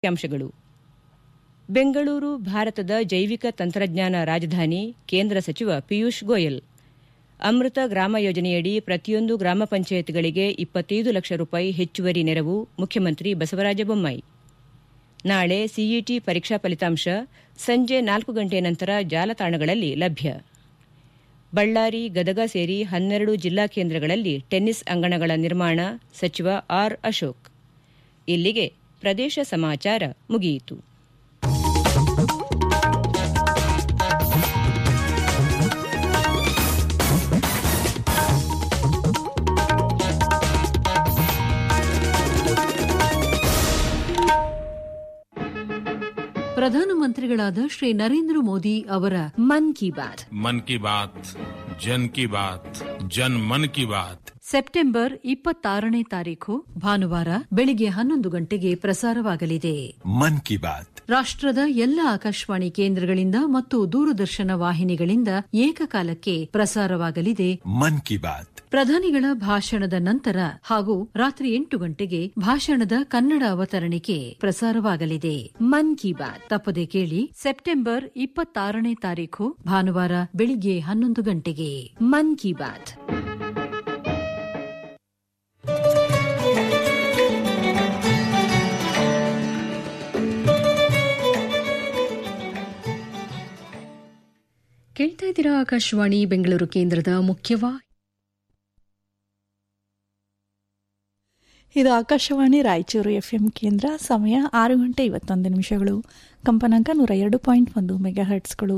ಮುಖ್ಯಾಂಶಗಳು ಬೆಂಗಳೂರು ಭಾರತದ ಜೈವಿಕ ತಂತ್ರಜ್ಞಾನ ರಾಜಧಾನಿ ಕೇಂದ್ರ ಸಚಿವ ಪಿಯೂಷ್ ಗೋಯಲ್ ಅಮೃತ ಗ್ರಾಮ ಯೋಜನೆಯಡಿ ಪ್ರತಿಯೊಂದು ಗ್ರಾಮ ಪಂಚಾಯತ್ಗಳಿಗೆ ಇಪ್ಪತ್ತೈದು ಲಕ್ಷ ರೂಪಾಯಿ ಹೆಚ್ಚುವರಿ ನೆರವು ಮುಖ್ಯಮಂತ್ರಿ ಬಸವರಾಜ ಬೊಮ್ಮಾಯಿ ನಾಳೆ ಸಿಇಟಿ ಪರೀಕ್ಷಾ ಫಲಿತಾಂಶ ಸಂಜೆ ನಾಲ್ಕು ಗಂಟೆ ನಂತರ ಜಾಲತಾಣಗಳಲ್ಲಿ ಲಭ್ಯ ಬಳ್ಳಾರಿ ಗದಗ ಸೇರಿ ಹನ್ನೆರಡು ಜಿಲ್ಲಾ ಕೇಂದ್ರಗಳಲ್ಲಿ ಟೆನ್ನಿಸ್ ಅಂಗಣಗಳ ನಿರ್ಮಾಣ ಸಚಿವ ಆರ್ ಅಶೋಕ್ ಇಲ್ಲಿಗೆ ಪ್ರದೇಶ ಸಮಾಚಾರ ಮುಗಿಯಿತು ಪ್ರಧಾನಮಂತ್ರಿಗಳಾದ ಶ್ರೀ ನರೇಂದ್ರ ಮೋದಿ ಅವರ ಮನ್ ಕಿ ಬಾತ್ मन की बात जन की बात जन मन की बात ಸೆಪ್ಟೆಂಬರ್ ಇಪ್ಪತ್ತಾರನೇ ತಾರೀಖು ಭಾನುವಾರ ಬೆಳಿಗ್ಗೆ ಹನ್ನೊಂದು ಗಂಟೆಗೆ ಪ್ರಸಾರವಾಗಲಿದೆ मन की बात ರಾಷ್ಟ್ರದ ಎಲ್ಲ ಆಕಾಶವಾಣಿ ಕೇಂದ್ರಗಳಿಂದ ಮತ್ತು ದೂರದರ್ಶನ ವಾಹಿನಿಗಳಿಂದ ಏಕಕಾಲಕ್ಕೆ ಪ್ರಸಾರವಾಗಲಿದೆ मन की बात ಪ್ರಧಾನಿಗಳ ಭಾಷಣದ ನಂತರ ಹಾಗೂ ರಾತ್ರಿ ಎಂಟು ಗಂಟೆಗೆ ಭಾಷಣದ ಕನ್ನಡ ಅವತರಣಿಕೆ ಪ್ರಸಾರವಾಗಲಿದೆ ಮನ್ ಕಿ ಬಾತ್ ತಪ್ಪದೆ ಕೇಳಿ ಸೆಪ್ಟೆಂಬರ್ ಇಪ್ಪತ್ತಾರನೇ ತಾರೀಖು ಭಾನುವಾರ ಬೆಳಿಗ್ಗೆ ಹನ್ನೊಂದು ಗಂಟೆಗೆ ಮನ್ ಕಿ ಬಾತ್ ಕೇಳ್ತಾ ಇದ್ದೀರಾ ಆಕಾಶವಾಣಿ ಬೆಂಗಳೂರು ಕೇಂದ್ರದ ಮುಖ್ಯವಾ ಇದು ಆಕಾಶವಾಣಿ ರಾಯಚೂರು ಎಫ್ಎಂ ಕೇಂದ್ರ ಸಮಯ ಆರು ಗಂಟೆ ಇವತ್ತೊಂದು ನಿಮಿಷಗಳು ಕಂಪನಾಂಕ ನೂರ ಎರಡು ಪಾಯಿಂಟ್ ಒಂದು ಮೆಗಾ ಹರ್ಟ್ಸ್ಗಳು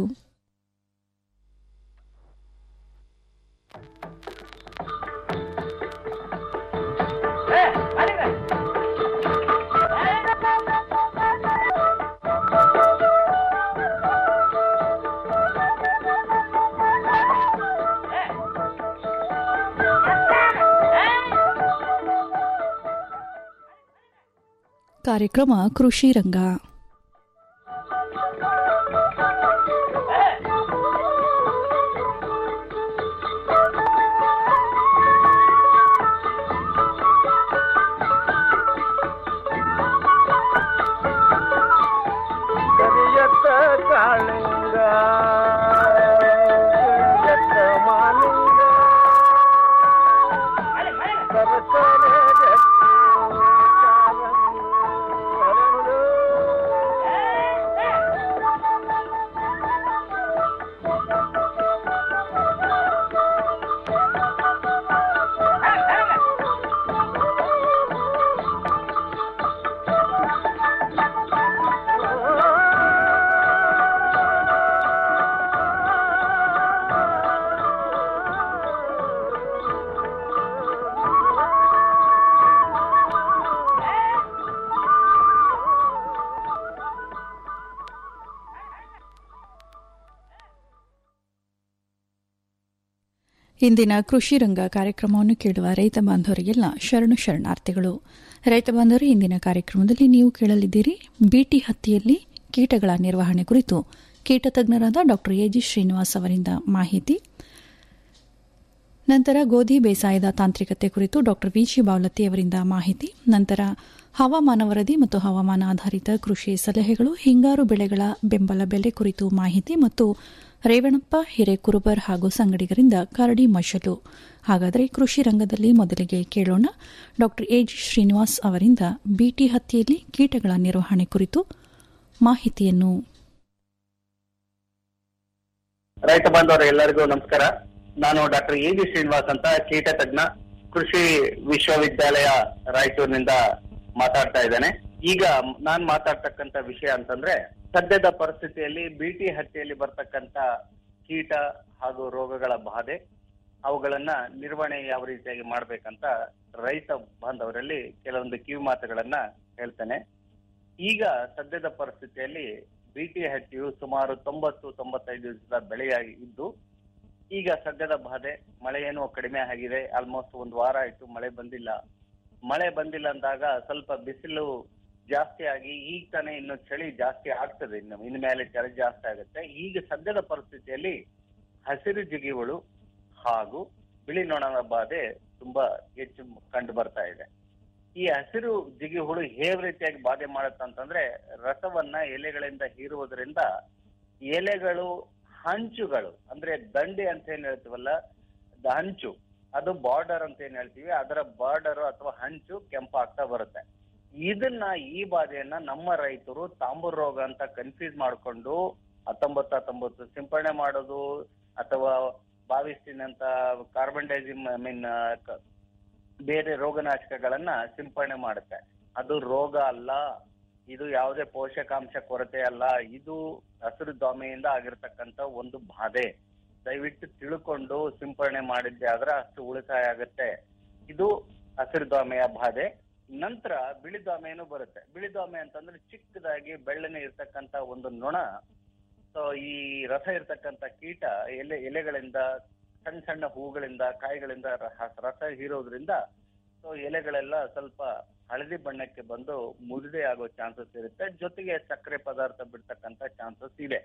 ಕಾರ್ಯಕ್ರಮ ಕೃಷಿ ರಂಗ ಕರಿಯತ್ತ ಕಾಳಿಂಗ ಕರಿಯತ್ತ ಮಾಲಿಂಗ ಸರಸರ ಗಟ್ಟಿ ಕಾರಂಗಿ ಹರಳು. ಇಂದಿನ ಕೃಷಿ ರಂಗ ಕಾರ್ಯಕ್ರಮವನ್ನು ಕೇಳುವ ರೈತ ಬಾಂಧವರಿಗೆಲ್ಲ ಶರಣು ಶರಣಾರ್ಥಿಗಳು ರೈತ ಬಾಂಧವರೇ ಇಂದಿನ ಕಾರ್ಯಕ್ರಮದಲ್ಲಿ ನೀವು ಕೇಳಲಿದ್ದೀರಿ ಬಿಟಿ ಹತ್ತಿಯಲ್ಲಿ ಕೀಟಗಳ ನಿರ್ವಹಣೆ ಕುರಿತು ಕೀಟ ತಜ್ಞರಾದ ಡಾ ಎಜಿ ಶ್ರೀನಿವಾಸ್ ಅವರಿಂದ ಮಾಹಿತಿ ನಂತರ ಗೋಧಿ ಬೇಸಾಯದ ತಾಂತ್ರಿಕತೆ ಕುರಿತು ಡಾ ವಿಜಿ ಬಾವಲತ್ತಿ ಅವರಿಂದ ಮಾಹಿತಿ ನಂತರ ಹವಾಮಾನ ವರದಿ ಮತ್ತು ಹವಾಮಾನ ಆಧಾರಿತ ಕೃಷಿ ಸಲಹೆಗಳು ಹಿಂಗಾರು ಬೆಳೆಗಳ ಬೆಂಬಲ ಬೆಲೆ ಕುರಿತು ಮಾಹಿತಿ ಮತ್ತು ರೇವಣಪ್ಪ ಹಿರೇಕುರುಬರ್ ಹಾಗೂ ಸಂಗಡಿಗರಿಂದ ಕರಡಿ ಮಶಲು ಹಾಗಾದರೆ ಕೃಷಿ ರಂಗದಲ್ಲಿ ಮೊದಲಿಗೆ ಕೇಳೋಣ ಡಾ ಎಜಿ ಶ್ರೀನಿವಾಸ್ ಅವರಿಂದ ಬಿಟಿ ಹತ್ತಿಯಲ್ಲಿ ಕೀಟಗಳ ನಿರ್ವಹಣೆ ಕುರಿತು ಮಾಹಿತಿಯನ್ನು ರೈತ ಬಾಂಧವರು ಎಲ್ಲರಿಗೂ ನಮಸ್ಕಾರ ನಾನು ಡಾಕ್ಟರ್ ಎ ಜಿ ಶ್ರೀನಿವಾಸ್ ಅಂತ ಕೀಟ ತಜ್ಞ ಕೃಷಿ ವಿಶ್ವವಿದ್ಯಾಲಯ ರಾಯಚೂರಿನಿಂದ ಮಾತಾಡ್ತಾ ಇದ್ದೇನೆ ಈಗ ನಾನ್ ಮಾತಾಡ್ತಕ್ಕಂತ ವಿಷಯ ಅಂತಂದ್ರೆ ಸದ್ಯದ ಪರಿಸ್ಥಿತಿಯಲ್ಲಿ ಬಿಟಿ ಹತ್ತಿಯಲ್ಲಿ ಬರ್ತಕ್ಕಂತ ಕೀಟ ಹಾಗೂ ರೋಗಗಳ ಬಾಧೆ ಅವುಗಳನ್ನ ನಿರ್ವಹಣೆ ಯಾವ ರೀತಿಯಾಗಿ ಮಾಡ್ಬೇಕಂತ ರೈತ ಬಾಂಧವರಲ್ಲಿ ಕೆಲವೊಂದು ಕಿವಿ ಮಾತುಗಳನ್ನ ಹೇಳ್ತೇನೆ ಈಗ ಸದ್ಯದ ಪರಿಸ್ಥಿತಿಯಲ್ಲಿ ಬಿಟಿ ಹಟ್ಟಿಯು ಸುಮಾರು ತೊಂಬತ್ತು ತೊಂಬತ್ತೈದು ದಿವಸದ ಬೆಳೆಯಾಗಿ ಇದ್ದು ಈಗ ಸದ್ಯದ ಬಾಧೆ ಮಳೆ ಏನೋ ಕಡಿಮೆ ಆಗಿದೆ ಆಲ್ಮೋಸ್ಟ್ ಒಂದು ವಾರ ಆಯ್ತು ಮಳೆ ಬಂದಿಲ್ಲ ಮಳೆ ಬಂದಿಲ್ಲ ಅಂದಾಗ ಸ್ವಲ್ಪ ಬಿಸಿಲು ಜಾಸ್ತಿ ಆಗಿ ಈಗ ತಾನೇ ಇನ್ನು ಚಳಿ ಜಾಸ್ತಿ ಆಗ್ತದೆ ಇನ್ನು ಇನ್ನು ಮೇಲೆ ಚಳಿ ಜಾಸ್ತಿ ಆಗುತ್ತೆ ಈಗ ಸದ್ಯದ ಪರಿಸ್ಥಿತಿಯಲ್ಲಿ ಹಸಿರು ಜಿಗಿಗಳು ಹಾಗೂ ಬಿಳಿ ನೊಣದ ಬಾಧೆ ತುಂಬಾ ಹೆಚ್ಚು ಕಂಡು ಬರ್ತಾ ಇದೆ ಈ ಹಸಿರು ಜಿಗಿ ಹುಳು ಹೇವ್ ರೀತಿಯಾಗಿ ಬಾಧೆ ಮಾಡುತ್ತೆ ಅಂತಂದ್ರೆ ರಸವನ್ನ ಎಲೆಗಳಿಂದ ಹೀರುವುದರಿಂದ ಎಲೆಗಳು ಹಂಚುಗಳು ಅಂದ್ರೆ ದಂಡೆ ಅಂತ ಏನ್ ಹೇಳ್ತೀವಲ್ಲ ದ ಹಂಚು ಅದು ಬಾರ್ಡರ್ ಅಂತ ಏನ್ ಹೇಳ್ತೀವಿ ಅದರ ಬಾರ್ಡರ್ ಅಥವಾ ಹಂಚು ಕೆಂಪಾಗ್ತಾ ಬರುತ್ತೆ ಇದನ್ನ ಈ ಬಾಧೆಯನ್ನ ನಮ್ಮ ರೈತರು ತಾಂಬೂರ್ ರೋಗ ಅಂತ ಕನ್ಫ್ಯೂಸ್ ಮಾಡ್ಕೊಂಡು ಹತ್ತೊಂಬತ್ತು ಹತ್ತೊಂಬತ್ತು ಸಿಂಪರಣೆ ಮಾಡೋದು ಅಥವಾ ಬಾವಿಸ್ಟಿನ್ ಅಂತ ಕಾರ್ಬನ್ ಡೈಸಿಮ್ ಐ ಮೀನ್ ಬೇರೆ ರೋಗನಾಶಕಗಳನ್ನ ಸಿಂಪರಣೆ ಮಾಡುತ್ತೆ ಅದು ರೋಗ ಅಲ್ಲ ಇದು ಯಾವುದೇ ಪೋಷಕಾಂಶ ಕೊರತೆ ಅಲ್ಲ ಇದು ಹಸಿರು ದೊಮೆಯಿಂದ ಆಗಿರ್ತಕ್ಕಂತ ಒಂದು ಬಾಧೆ ದಯವಿಟ್ಟು ತಿಳ್ಕೊಂಡು ಸಿಂಪರಣೆ ಮಾಡಿದ್ದೆ ಆದ್ರೆ ಅಷ್ಟು ಉಳಿತಾಯ ಆಗುತ್ತೆ ಇದು ಹಸಿರು ದೊಮೆಯ ಬಾಧೆ ನಂತರ ಬಿಳಿ ದೊಮೆನೂ ಬರುತ್ತೆ ಬಿಳಿ ದೊಮೆ ಅಂತಂದ್ರೆ ಚಿಕ್ಕದಾಗಿ ಬೆಳ್ಳನೆ ಇರ್ತಕ್ಕಂತ ಒಂದು ನೊಣ ಸೊ ಈ ರಸ ಇರ್ತಕ್ಕಂತ ಕೀಟ ಎಲೆ ಎಲೆಗಳಿಂದ ಸಣ್ಣ ಸಣ್ಣ ಹೂಗಳಿಂದ ಕಾಯಿಗಳಿಂದ ರ- ರಸ ಹೀರೋದ್ರಿಂದ ಸೊ ಎಲೆಗಳೆಲ್ಲ ಸ್ವಲ್ಪ ಹಳದಿ ಬಣ್ಣಕ್ಕೆ ಬಂದು ಮುದುಡೆ ಆಗೋ ಚಾನ್ಸಸ್ ಇರುತ್ತೆ ಜೊತೆಗೆ ಸಕ್ಕರೆ ಪದಾರ್ಥ ಬಿಡ್ತಕ್ಕಂತ ಚಾನ್ಸಸ್ ಇದೆ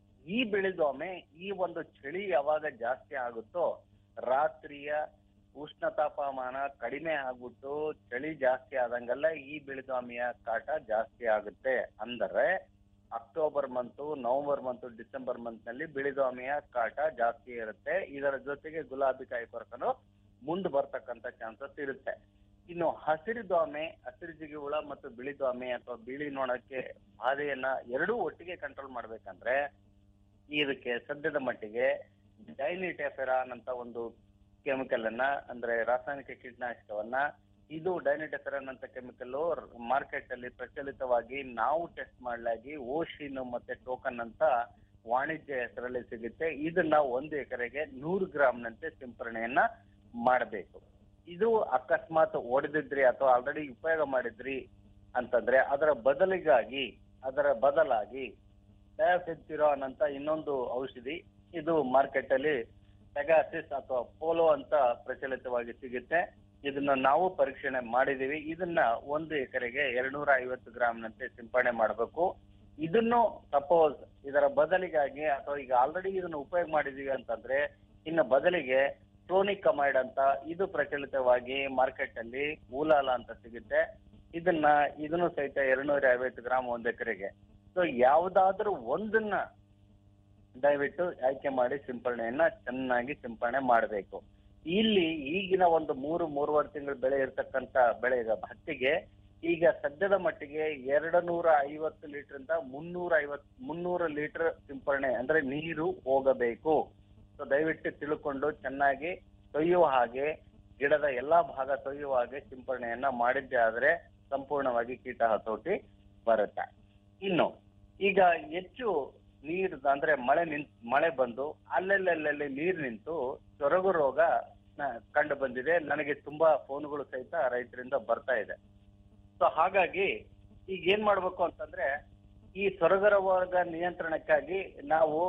ಈ ಬೆಳೆದೊಮ್ಮೆ ಈ ಒಂದು ಚಳಿ ಯಾವಾಗ ಜಾಸ್ತಿ ಆಗುತ್ತೋ ರಾತ್ರಿಯ ಉಷ್ಣ ತಾಪಮಾನ ಕಡಿಮೆ ಆಗ್ಬಿಟ್ಟು ಚಳಿ ಜಾಸ್ತಿ ಆದಂಗೆಲ್ಲ ಈ ಬೆಳೆದೊಮೆಯ ಕಾಟ ಜಾಸ್ತಿ ಆಗುತ್ತೆ ಅಂದರೆ October month November month December month ನಲ್ಲಿ ಬಿಳಿದೊಮೆಯ ಕಾಟ ಜಾಸ್ತಿ ಇರುತ್ತೆ ಇದರ ಜೊತೆಗೆ ಗುಲಾಬಿ ಕಾಯಿ ಕೊರಕನು ಮುಂದೆ ಬರ್ತಕ್ಕಂತ ಚಾನ್ಸಸ್ ಇರುತ್ತೆ ಇನ್ನು ಹಸಿರು ದೊಮೆ ಹಸಿರು ಜಿಗಿ ಹುಳ ಮತ್ತು ಬಿಳಿ ದೊಮೆ ಅಥವಾ ಬಿಳಿ ನೊಣಕ್ಕೆ ಬಾಧೆಯನ್ನ ಎರಡೂ ಒಟ್ಟಿಗೆ ಕಂಟ್ರೋಲ್ ಮಾಡ್ಬೇಕಂದ್ರೆ ಇದಕ್ಕೆ ಸದ್ಯದ ಮಟ್ಟಿಗೆ ಡೈನಿಟೆಫೆರಾನ್ ಅಂತ ಒಂದು ಕೆಮಿಕಲ್ ಅನ್ನ ಅಂದ್ರೆ ರಾಸಾಯನಿಕ ಕೀಟನಾಶಕವನ್ನ ಇದು ಡೈನಿಟೆಫೆರಾನ್ ಅಂತ ಕೆಮಿಕಲ್ ಮಾರ್ಕೆಟ್ ಅಲ್ಲಿ ಪ್ರಚಲಿತವಾಗಿ ನಾವು ಟೆಸ್ಟ್ ಮಾಡಲಾಗಿ ಓಶಿನ್ ಮತ್ತೆ ಟೋಕನ್ ಅಂತ ವಾಣಿಜ್ಯ ಹೆಸರಲ್ಲಿ ಸಿಗುತ್ತೆ ಇದನ್ನ ಒಂದು ಎಕರೆಗೆ ನೂರು ಗ್ರಾಮ್ನಂತೆ ಸಿಂಪರಣೆಯನ್ನ ಮಾಡಬೇಕು ಇದು ಅಕಸ್ಮಾತ್ ಒಡೆದಿದ್ರಿ ಅಥವಾ ಆಲ್ರೆಡಿ ಉಪಯೋಗ ಮಾಡಿದ್ರಿ ಅಂತಂದ್ರೆ ಅದರ ಬದಲಿಗಾಗಿ ಅದರ ಬದಲಾಗಿ ಡಯಾಫೆನ್ಸಿರಾನ್ ಅಂತ ಇನ್ನೊಂದು ಔಷಧಿ ಇದು ಮಾರ್ಕೆಟ್ ಅಲ್ಲಿ ಪೆಗಾಸಿಸ್ ಅಥವಾ ಪೋಲೋ ಅಂತ ಪ್ರಚಲಿತವಾಗಿ ಸಿಗುತ್ತೆ ಇದನ್ನ ನಾವು ಪರೀಕ್ಷಣೆ ಮಾಡಿದೀವಿ ಇದನ್ನ ಒಂದು ಎಕರೆಗೆ ಎರಡ್ನೂರ ಐವತ್ತು ಗ್ರಾಮ್ನಂತೆ ಸಿಂಪಡಣೆ ಮಾಡಬೇಕು ಇದನ್ನು ಸಪೋಸ್ ಇದರ ಬದಲಿಗಾಗಿ ಅಥವಾ ಈಗ ಆಲ್ರೆಡಿ ಇದನ್ನ ಉಪಯೋಗ ಮಾಡಿದೀವಿ ಅಂತಂದ್ರೆ ಇನ್ನು ಬದಲಿಗೆ ಟೋನಿಕ್ ಕಮೈಡ್ ಅಂತ ಇದು ಪ್ರಚಲಿತವಾಗಿ ಮಾರ್ಕೆಟ್ ಅಲ್ಲಿ ಊಲಾಲ ಅಂತ ಸಿಗುತ್ತೆ ಇದನ್ನ ಇದನ್ನು ಸಹಿತ ಎರಡ್ನೂರ ಐವತ್ತು ಗ್ರಾಮ್ ಒಂದ್ ಎಕರೆಗೆ ಸೊ ಯಾವ್ದಾದ್ರೂ ಒಂದನ್ನ ದಯವಿಟ್ಟು ಆಯ್ಕೆ ಮಾಡಿ ಸಿಂಪರಣೆಯನ್ನ ಚೆನ್ನಾಗಿ ಸಿಂಪರಣೆ ಮಾಡಬೇಕು ಇಲ್ಲಿ ಈಗಿನ ಒಂದು ಮೂರು ಮೂರುವರೆ ತಿಂಗಳು ಬೆಳೆ ಇರ್ತಕ್ಕಂತ ಬೆಳೆ ಈಗ ಹತ್ತಿಗೆ ಈಗ ಸದ್ಯದ ಮಟ್ಟಿಗೆ ಎರಡು ನೂರ ಐವತ್ತು ಲೀಟರ್ ಇಂದ ಮುನ್ನೂರ ಐವತ್ ಮುನ್ನೂರು ಲೀಟರ್ ಸಿಂಪರಣೆ ಅಂದ್ರೆ ನೀರು ಹೋಗಬೇಕು ಸೊ ದಯವಿಟ್ಟು ತಿಳ್ಕೊಂಡು ಚೆನ್ನಾಗಿ ತೊಯ್ಯುವ ಹಾಗೆ ಗಿಡದ ಎಲ್ಲಾ ಭಾಗ ತೊಯ್ಯುವ ಹಾಗೆ ಸಿಂಪರಣೆಯನ್ನ ಮಾಡಿದ್ದೆ ಆದ್ರೆ ಸಂಪೂರ್ಣವಾಗಿ ಕೀಟ ಹತೋಟಿ ಬರುತ್ತೆ ಇನ್ನು ಈಗ ಹೆಚ್ಚು ನೀರು ಅಂದ್ರೆ ಮಳೆ ನಿಂತ್ ಮಳೆ ಬಂದು ಅಲ್ಲಲ್ಲಲ್ಲಿ ನೀರು ನಿಂತು ಸೊರಗು ರೋಗ ನ- ಕಂಡು ಬಂದಿದೆ ನನಗೆ ತುಂಬಾ ಫೋನ್ಗಳು ಸಹಿತ ರೈತರಿಂದ ಬರ್ತಾ ಇದೆ ಸೊ ಹಾಗಾಗಿ ಈಗ ಏನ್ ಮಾಡ್ಬೇಕು ಅಂತಂದ್ರೆ ಈ ಸೊರಗರ ರೋಗ ನಿಯಂತ್ರಣಕ್ಕಾಗಿ ನಾವು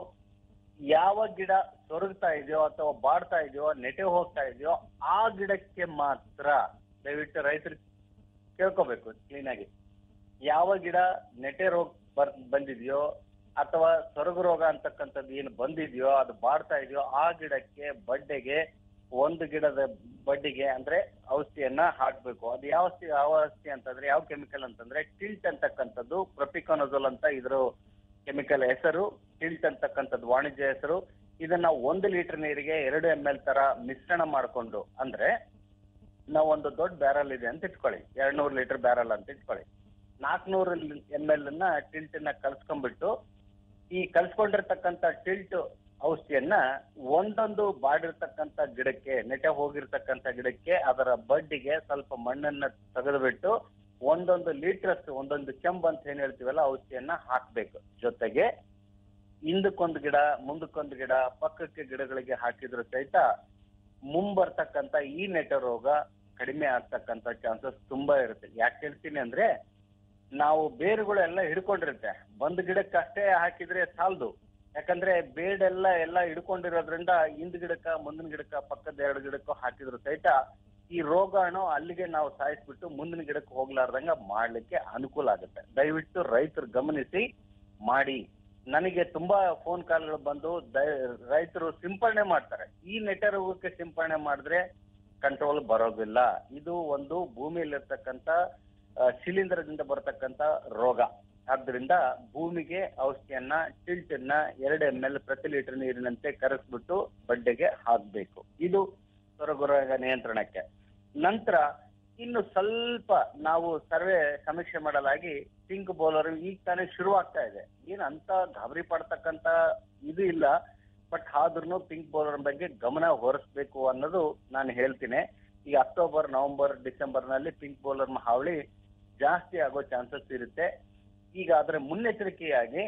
ಯಾವ ಗಿಡ ಸೊರಗ್ತಾ ಇದೆಯೋ ಅಥವಾ ಬಾಡ್ತಾ ಇದೆಯೋ ನೆಟೆ ಹೋಗ್ತಾ ಇದೆಯೋ ಆ ಗಿಡಕ್ಕೆ ಮಾತ್ರ ದಯವಿಟ್ಟು ರೈತರು ಕೇಳ್ಕೋಬೇಕು ಕ್ಲೀನ್ ಆಗಿ ಯಾವ ಗಿಡ ನೆಟೆ ರೋಗ ಬರ್ ಬಂದಿದೆಯೋ ಅಥವಾ ಸೊರಗು ರೋಗ ಅಂತಕ್ಕಂಥದ್ದು ಏನು ಬಂದಿದೆಯೋ ಅದು ಬಾಡ್ತಾ ಇದೆಯೋ ಆ ಗಿಡಕ್ಕೆ ಬಡ್ಡೆಗೆ ಒಂದು ಗಿಡದ ಬಡ್ಡಿಗೆ ಅಂದ್ರೆ ಔಷಧಿಯನ್ನ ಹಾಕ್ಬೇಕು ಅದು ಯಾವ ಔಷಧಿ ಯಾವ ಔಷಧಿ ಅಂತಂದ್ರೆ ಯಾವ ಕೆಮಿಕಲ್ ಅಂತಂದ್ರೆ ಟಿಲ್ಟ್ ಅಂತಕ್ಕಂಥದ್ದು ಪ್ರೊಪಿಕೊನಜೋಲ್ ಅಂತ ಇದ್ರ ಕೆಮಿಕಲ್ ಹೆಸರು ಟಿಲ್ಟ್ ಅಂತಕ್ಕಂಥದ್ದು ವಾಣಿಜ್ಯ ಹೆಸರು ಇದನ್ನ ಒಂದು ಲೀಟರ್ ನೀರಿಗೆ ಎರಡು ಎಂ ಎಲ್ ತರ ಮಿಶ್ರಣ ಮಾಡ್ಕೊಂಡು ಅಂದ್ರೆ ನಾವು ಒಂದು ದೊಡ್ಡ ಬ್ಯಾರಲ್ ಇದೆ ಅಂತ ಇಟ್ಕೊಳ್ಳಿ ಎರಡ್ ನೂರು ಲೀಟರ್ ಬ್ಯಾರಲ್ ಅಂತ ಇಟ್ಕೊಳ್ಳಿ ನಾಲ್ಕನೂರು ಎಂ ಎಲ್ ನ ಟಿಲ್ಟ್ ನ ಕಲ್ಸ್ಕೊಂಡ್ಬಿಟ್ಟು ಈ ಕಲ್ಸ್ಕೊಂಡಿರ್ತಕ್ಕಂಥ ಟಿಲ್ಟ್ ಔಷಧಿಯನ್ನ ಒಂದೊಂದು ಬಾಡಿರ್ತಕ್ಕಂಥ ಗಿಡಕ್ಕೆ ನೆಟೆ ಹೋಗಿರ್ತಕ್ಕಂಥ ಗಿಡಕ್ಕೆ ಅದರ ಬಡ್ಡಿಗೆ ಸ್ವಲ್ಪ ಮಣ್ಣನ್ನ ತೆಗೆದುಬಿಟ್ಟು ಒಂದೊಂದು ಲೀಟರ್ಸ್ ಒಂದೊಂದು ಚೆಂಬ್ ಅಂತ ಏನ್ ಹೇಳ್ತೀವಲ್ಲ ಔಷಧಿಯನ್ನ ಹಾಕ್ಬೇಕು ಜೊತೆಗೆ ಹಿಂದಕ್ಕೊಂದು ಗಿಡ ಮುಂದಕ್ಕೊಂದು ಗಿಡ ಪಕ್ಕಕ್ಕೆ ಗಿಡಗಳಿಗೆ ಹಾಕಿದ್ರು ಸಹಿತ ಮುಂಬರ್ತಕ್ಕಂತ ಈ ನೆಟ ರೋಗ ಕಡಿಮೆ ಆಗ್ತಕ್ಕಂತ ಚಾನ್ಸಸ್ ತುಂಬಾ ಇರುತ್ತೆ ಯಾಕೆ ಹೇಳ್ತೀನಿ ಅಂದ್ರೆ ನಾವು ಬೇರುಗಳೆಲ್ಲ ಹಿಡ್ಕೊಂಡಿರುತ್ತೆ ಒಂದ್ ಗಿಡಕ್ಕೆ ಅಷ್ಟೇ ಹಾಕಿದ್ರೆ ಸಾಲದು ಯಾಕಂದ್ರೆ ಬೇಡೆಲ್ಲ ಎಲ್ಲ ಹಿಡ್ಕೊಂಡಿರೋದ್ರಿಂದ ಹಿಂದ್ ಗಿಡಕ್ಕ ಮುಂದಿನ ಗಿಡಕ್ಕ ಪಕ್ಕದ ಎರಡು ಗಿಡಕ್ಕೂ ಹಾಕಿದ್ರು ಸಹಿತ ಈ ರೋಗಾಣು ಅಲ್ಲಿಗೆ ನಾವು ಸಾಯಿಸ್ಬಿಟ್ಟು ಮುಂದಿನ ಗಿಡಕ್ಕೆ ಹೋಗ್ಲಾರ್ದಂಗ ಮಾಡ್ಲಿಕ್ಕೆ ಅನುಕೂಲ ಆಗುತ್ತೆ ದಯವಿಟ್ಟು ರೈತರು ಗಮನಿಸಿ ಮಾಡಿ ನನಗೆ ತುಂಬಾ ಫೋನ್ ಕಾಲ್ಗಳು ಬಂದು ದಯ- ರೈತರು ಸಿಂಪರಣೆ ಮಾಡ್ತಾರೆ ಈ ನೆಟ ರೋಗಕ್ಕೆ ಸಿಂಪರಣೆ ಮಾಡಿದ್ರೆ ಕಂಟ್ರೋಲ್ ಬರೋದಿಲ್ಲ ಇದು ಒಂದು ಭೂಮಿಯಲ್ಲಿರ್ತಕ್ಕಂಥ ಆ, ಶಿಲೀಂಧ್ರದಿಂದ ಬರತಕ್ಕಂತ ರೋಗ ಆದ್ರಿಂದ ಭೂಮಿಗೆ ಔಷಧಿಯನ್ನ ಟಿಲ್ಟನ್ನ ಎರಡು ಎಂ ಎಲ್ ಪ್ರತಿ ಲೀಟರ್ ನೀರಿನಂತೆ ಕರೆಸ್ಬಿಟ್ಟು ಬಡ್ಡೆಗೆ ಹಾಕ್ಬೇಕು ಇದು ಸೊರಗೊರಗ ನಿಯಂತ್ರಣಕ್ಕೆ ನಂತರ ಇನ್ನು ಸ್ವಲ್ಪ ನಾವು ಸರ್ವೆ ಸಮೀಕ್ಷೆ ಮಾಡಲಾಗಿ ಪಿಂಕ್ ಬೌಲರ್ ಈಗ ತಾನೇ ಶುರು ಆಗ್ತಾ ಇದೆ ಏನ್ ಅಂತ ಗಾಬರಿ ಪಡ್ತಕ್ಕಂತ ಇದು ಇಲ್ಲ ಬಟ್ ಆದ್ರೂ ಪಿಂಕ್ ಬೌಲರ್ ಬಗ್ಗೆ ಗಮನ ಹೊರಿಸ್ಬೇಕು ಅನ್ನೋದು ನಾನು ಹೇಳ್ತೀನಿ ಈ ಅಕ್ಟೋಬರ್ ನವೆಂಬರ್ ಡಿಸೆಂಬರ್ ನಲ್ಲಿ ಪಿಂಕ್ ಬೌಲರ್ ಹಾವಳಿ ಜಾಸ್ತಿ ಆಗೋ ಚಾನ್ಸಸ್ ಇರುತ್ತೆ ಈಗ ಅದರ ಮುನ್ನೆಚ್ಚರಿಕೆಯಾಗಿ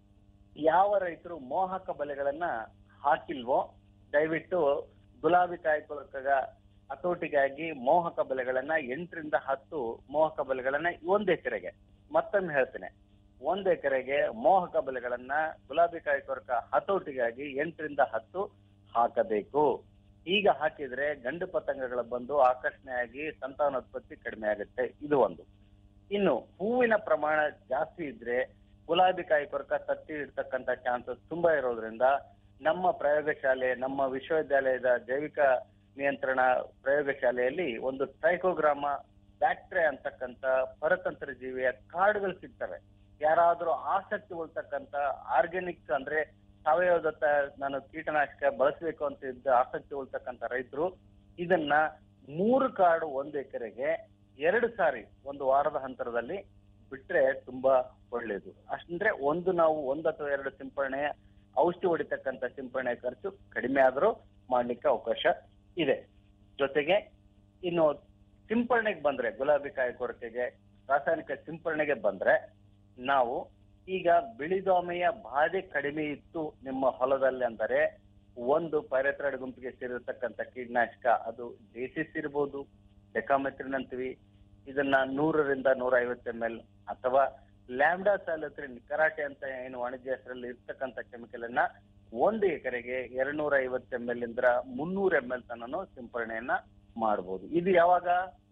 ಯಾವ ರೈತರು ಮೋಹಕ ಬಲೆಗಳನ್ನ ಹಾಕಿಲ್ವೋ ದಯವಿಟ್ಟು ಗುಲಾಬಿ ಕಾಯಿಕೊಳಕ ಹತೋಟಿಗಾಗಿ ಮೋಹಕ ಬಲೆಗಳನ್ನ ಎಂಟರಿಂದ ಹತ್ತು ಮೋಹಕ ಬಲೆಗಳನ್ನ ಒಂದ್ ಎಕರೆಗೆ ಮತ್ತೊಮ್ಮೆ ಹೇಳ್ತೇನೆ ಒಂದ್ ಎಕರೆಗೆ ಮೋಹಕ ಬಲೆಗಳನ್ನ ಗುಲಾಬಿ ಕಾಯಿ ಕೊರಕ ಹತೋಟಿಗಾಗಿ ಎಂಟರಿಂದ ಹತ್ತು ಹಾಕಬೇಕು ಈಗ ಹಾಕಿದ್ರೆ ಗಂಡು ಪತಂಗಗಳು ಬಂದು ಆಕರ್ಷಣೆಯಾಗಿ ಸಂತಾನೋತ್ಪತ್ತಿ ಕಡಿಮೆ ಆಗುತ್ತೆ ಇದು ಒಂದು ಇನ್ನು ಹೂವಿನ ಪ್ರಮಾಣ ಜಾಸ್ತಿ ಇದ್ರೆ ಗುಲಾಬಿ ಕಾಯಿ ಕೊರಕ ತತ್ತಿ ಇಡ್ತಕ್ಕಂತ ಚಾನ್ಸಸ್ ತುಂಬಾ ಇರೋದ್ರಿಂದ ನಮ್ಮ ಪ್ರಯೋಗಶಾಲೆ ನಮ್ಮ ವಿಶ್ವವಿದ್ಯಾಲಯದ ಜೈವಿಕ ನಿಯಂತ್ರಣ ಪ್ರಯೋಗಶಾಲೆಯಲ್ಲಿ ಒಂದು ಟ್ರೈಕೋಗ್ರಾಮ ಬ್ಯಾಕ್ಟ್ರೆ ಅಂತಕ್ಕಂತ ಪರತಂತ್ರ ಜೀವಿಯ ಕಾರ್ಡ್ಗಳು ಸಿಗ್ತವೆ ಯಾರಾದ್ರೂ ಆಸಕ್ತಿ ಉಳ್ತಕ್ಕಂತ ಆರ್ಗ್ಯಾನಿಕ್ ಅಂದ್ರೆ ಸಾವಯವದತ್ತ ನಾನು ಕೀಟನಾಶಕ ಬಳಸಬೇಕು ಅಂತ ಇದ್ದ ಆಸಕ್ತಿ ಉಳ್ತಕ್ಕಂತ ರೈತರು ಇದನ್ನ ಮೂರು ಕಾರ್ಡ್ ಒಂದು ಎಕರೆಗೆ ಎರಡು ಸಾರಿ ಒಂದು ವಾರದ ಹಂತರದಲ್ಲಿ ಬಿಟ್ರೆ ತುಂಬಾ ಒಳ್ಳೇದು ಅಷ್ಟಂದ್ರೆ ಒಂದು ನಾವು ಒಂದು ಅಥವಾ ಎರಡು ಸಿಂಪರಣೆ ಔಷಧಿ ಹೊಡಿತಕ್ಕಂತ ಸಿಂಪರಣೆ ಖರ್ಚು ಕಡಿಮೆ ಆದ್ರೂ ಮಾಡ್ಲಿಕ್ಕೆ ಅವಕಾಶ ಇದೆ ಜೊತೆಗೆ ಇನ್ನು ಸಿಂಪರಣೆಗೆ ಬಂದ್ರೆ ಗುಲಾಬಿ ಕಾಯಿ ಕೊರತೆಗೆ ರಾಸಾಯನಿಕ ಸಿಂಪರಣೆಗೆ ಬಂದ್ರೆ ನಾವು ಈಗ ಬಿಳಿದೋಮೆಯ ಬಾಧೆ ಕಡಿಮೆ ಇತ್ತು ನಿಮ್ಮ ಹೊಲದಲ್ಲಿ ಅಂದರೆ ಒಂದು ಪೈರೆತ್ರಡ್ ಗುಂಪಿಗೆ ಸೇರಿರ್ತಕ್ಕಂಥ ಕೀಟನಾಶಕ ಅದು ಡೇಸಿಸ್ ಇರ್ಬೋದು ಡೆಕಾಮೆತ್ರಿನ್ ಅಂತೀವಿ ಇದನ್ನ ನೂರರಿಂದ ನೂರ ಐವತ್ತು ಎಂ ಎಲ್ ಅಥವಾ ಲ್ಯಾಂಬ್ಡಾ ಸಾಲತ್ರಿನ್ ಕರಾಟೆ ಅಂತ ಏನು ವಾಣಿಜ್ಯ ಹೆಸರಲ್ಲಿ ಇರ್ತಕ್ಕಂಥ ಕೆಮಿಕಲ್ ಅನ್ನ ಒಂದು ಎಕರೆಗೆ ಎರಡ್ನೂರ ಐವತ್ತು ಎಂ ಎಲ್ ಇಂದ ಮುನ್ನೂರ ಎಂ ಎಲ್ ತನನು ಸಿಂಪರಣೆಯನ್ನ ಮಾಡಬಹುದು ಇದು ಯಾವಾಗ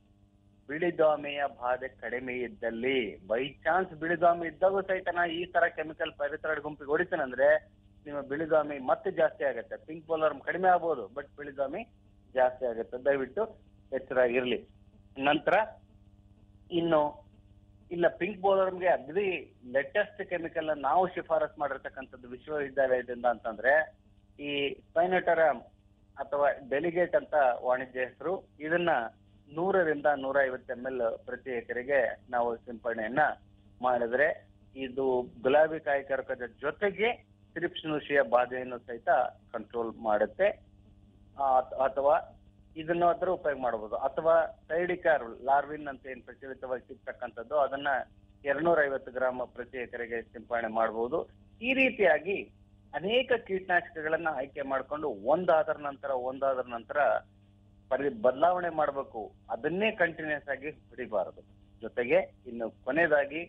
ಬಿಳಿದೋಮೆಯ ಬಾಧೆ ಕಡಿಮೆ ಇದ್ದಲ್ಲಿ ಬೈ ಚಾನ್ಸ್ ಬಿಳಿದೋಮೆ ಇದ್ದಾಗೂ ಸಹಿತ ನಾ ಈ ತರ ಕೆಮಿಕಲ್ ಪರಿಸರ ಗುಂಪಿಗೆ ಹೊಡಿತೇನಂದ್ರೆ ನಿಮ್ಮ ಬಿಳಿದೋಮೆ ಮತ್ತೆ ಜಾಸ್ತಿ ಆಗುತ್ತೆ ಪಿಂಕ್ ಬೌಲರ್ ಕಡಿಮೆ ಆಗ್ಬೋದು ಬಟ್ ಬಿಳಿದೋಮೆ ಜಾಸ್ತಿ ಆಗುತ್ತೆ ದಯವಿಟ್ಟು ಎಚ್ಚರ ಇರ್ಲಿ ನಂತರ ಇನ್ನು ಇಲ್ಲ ಪಿಂಕ್ ಬೌಲರ್ಗೆ ಅಗ್ದಿ ಲೇಟೆಸ್ಟ್ ಕೆಮಿಕಲ್ ನಾವು ಶಿಫಾರಸ್ ಮಾಡಿರ್ತಕ್ಕಂಥದ್ದು ವಿಶ್ವವಿದ್ಯಾಲಯದಿಂದ ಅಂತಂದ್ರೆ ಈ ಸ್ಪೈನಟರಮ್ ಅಥವಾ ಡೆಲಿಗೇಟ್ ಅಂತ ವಾಣಿಜ್ಯ ಹೆಸರು ಇದನ್ನ ನೂರರಿಂದ ನೂರ ಐವತ್ತು ಎಂ ಎಲ್ ಪ್ರತಿ ಎಕರೆಗೆ ನಾವು ಸಿಂಪರಣೆಯನ್ನ ಮಾಡಿದ್ರೆ ಇದು ಗುಲಾಬಿ ಕಾಯಿ ಕರಕದ ಜೊತೆಗೆ ತ್ರಿಪ್ಸ್ನುಷಿಯ ಬಾಧೆಯನ್ನು ಸಹಿತ ಕಂಟ್ರೋಲ್ ಮಾಡುತ್ತೆ ಆ, ಅಥವಾ ಇದನ್ನ ಹತ್ರ ಉಪಯೋಗ ಮಾಡಬಹುದು ಅಥವಾ ಸೈಡಿಕಾರ್ ಲಾರ್ವಿನ್ ಅಂತ ಏನ್ ಪ್ರಚಲಿತವಾಗಿ ಸಿಗ್ತಕ್ಕಂಥದ್ದು ಅದನ್ನ ಎರಡ್ನೂರ ಐವತ್ತು ಗ್ರಾಮ್ ಪ್ರತಿ ಎಕರೆಗೆ ಸಿಂಪರಣೆ ಮಾಡಬಹುದು ಈ ರೀತಿಯಾಗಿ ಅನೇಕ ಕೀಟನಾಶಕಗಳನ್ನ ಆಯ್ಕೆ ಮಾಡಿಕೊಂಡು ಒಂದಾದ್ರ ನಂತರ ಒಂದಾದ್ರ ನಂತರ ಪರಿ ಬದಲಾವಣೆ ಮಾಡಬೇಕು ಅದನ್ನೇ ಕಂಟಿನ್ಯೂಸ್ ಆಗಿ ಹೊಡಿಬಾರದು ಜೊತೆಗೆ ಇನ್ನು ಕೊನೆಯದಾಗಿ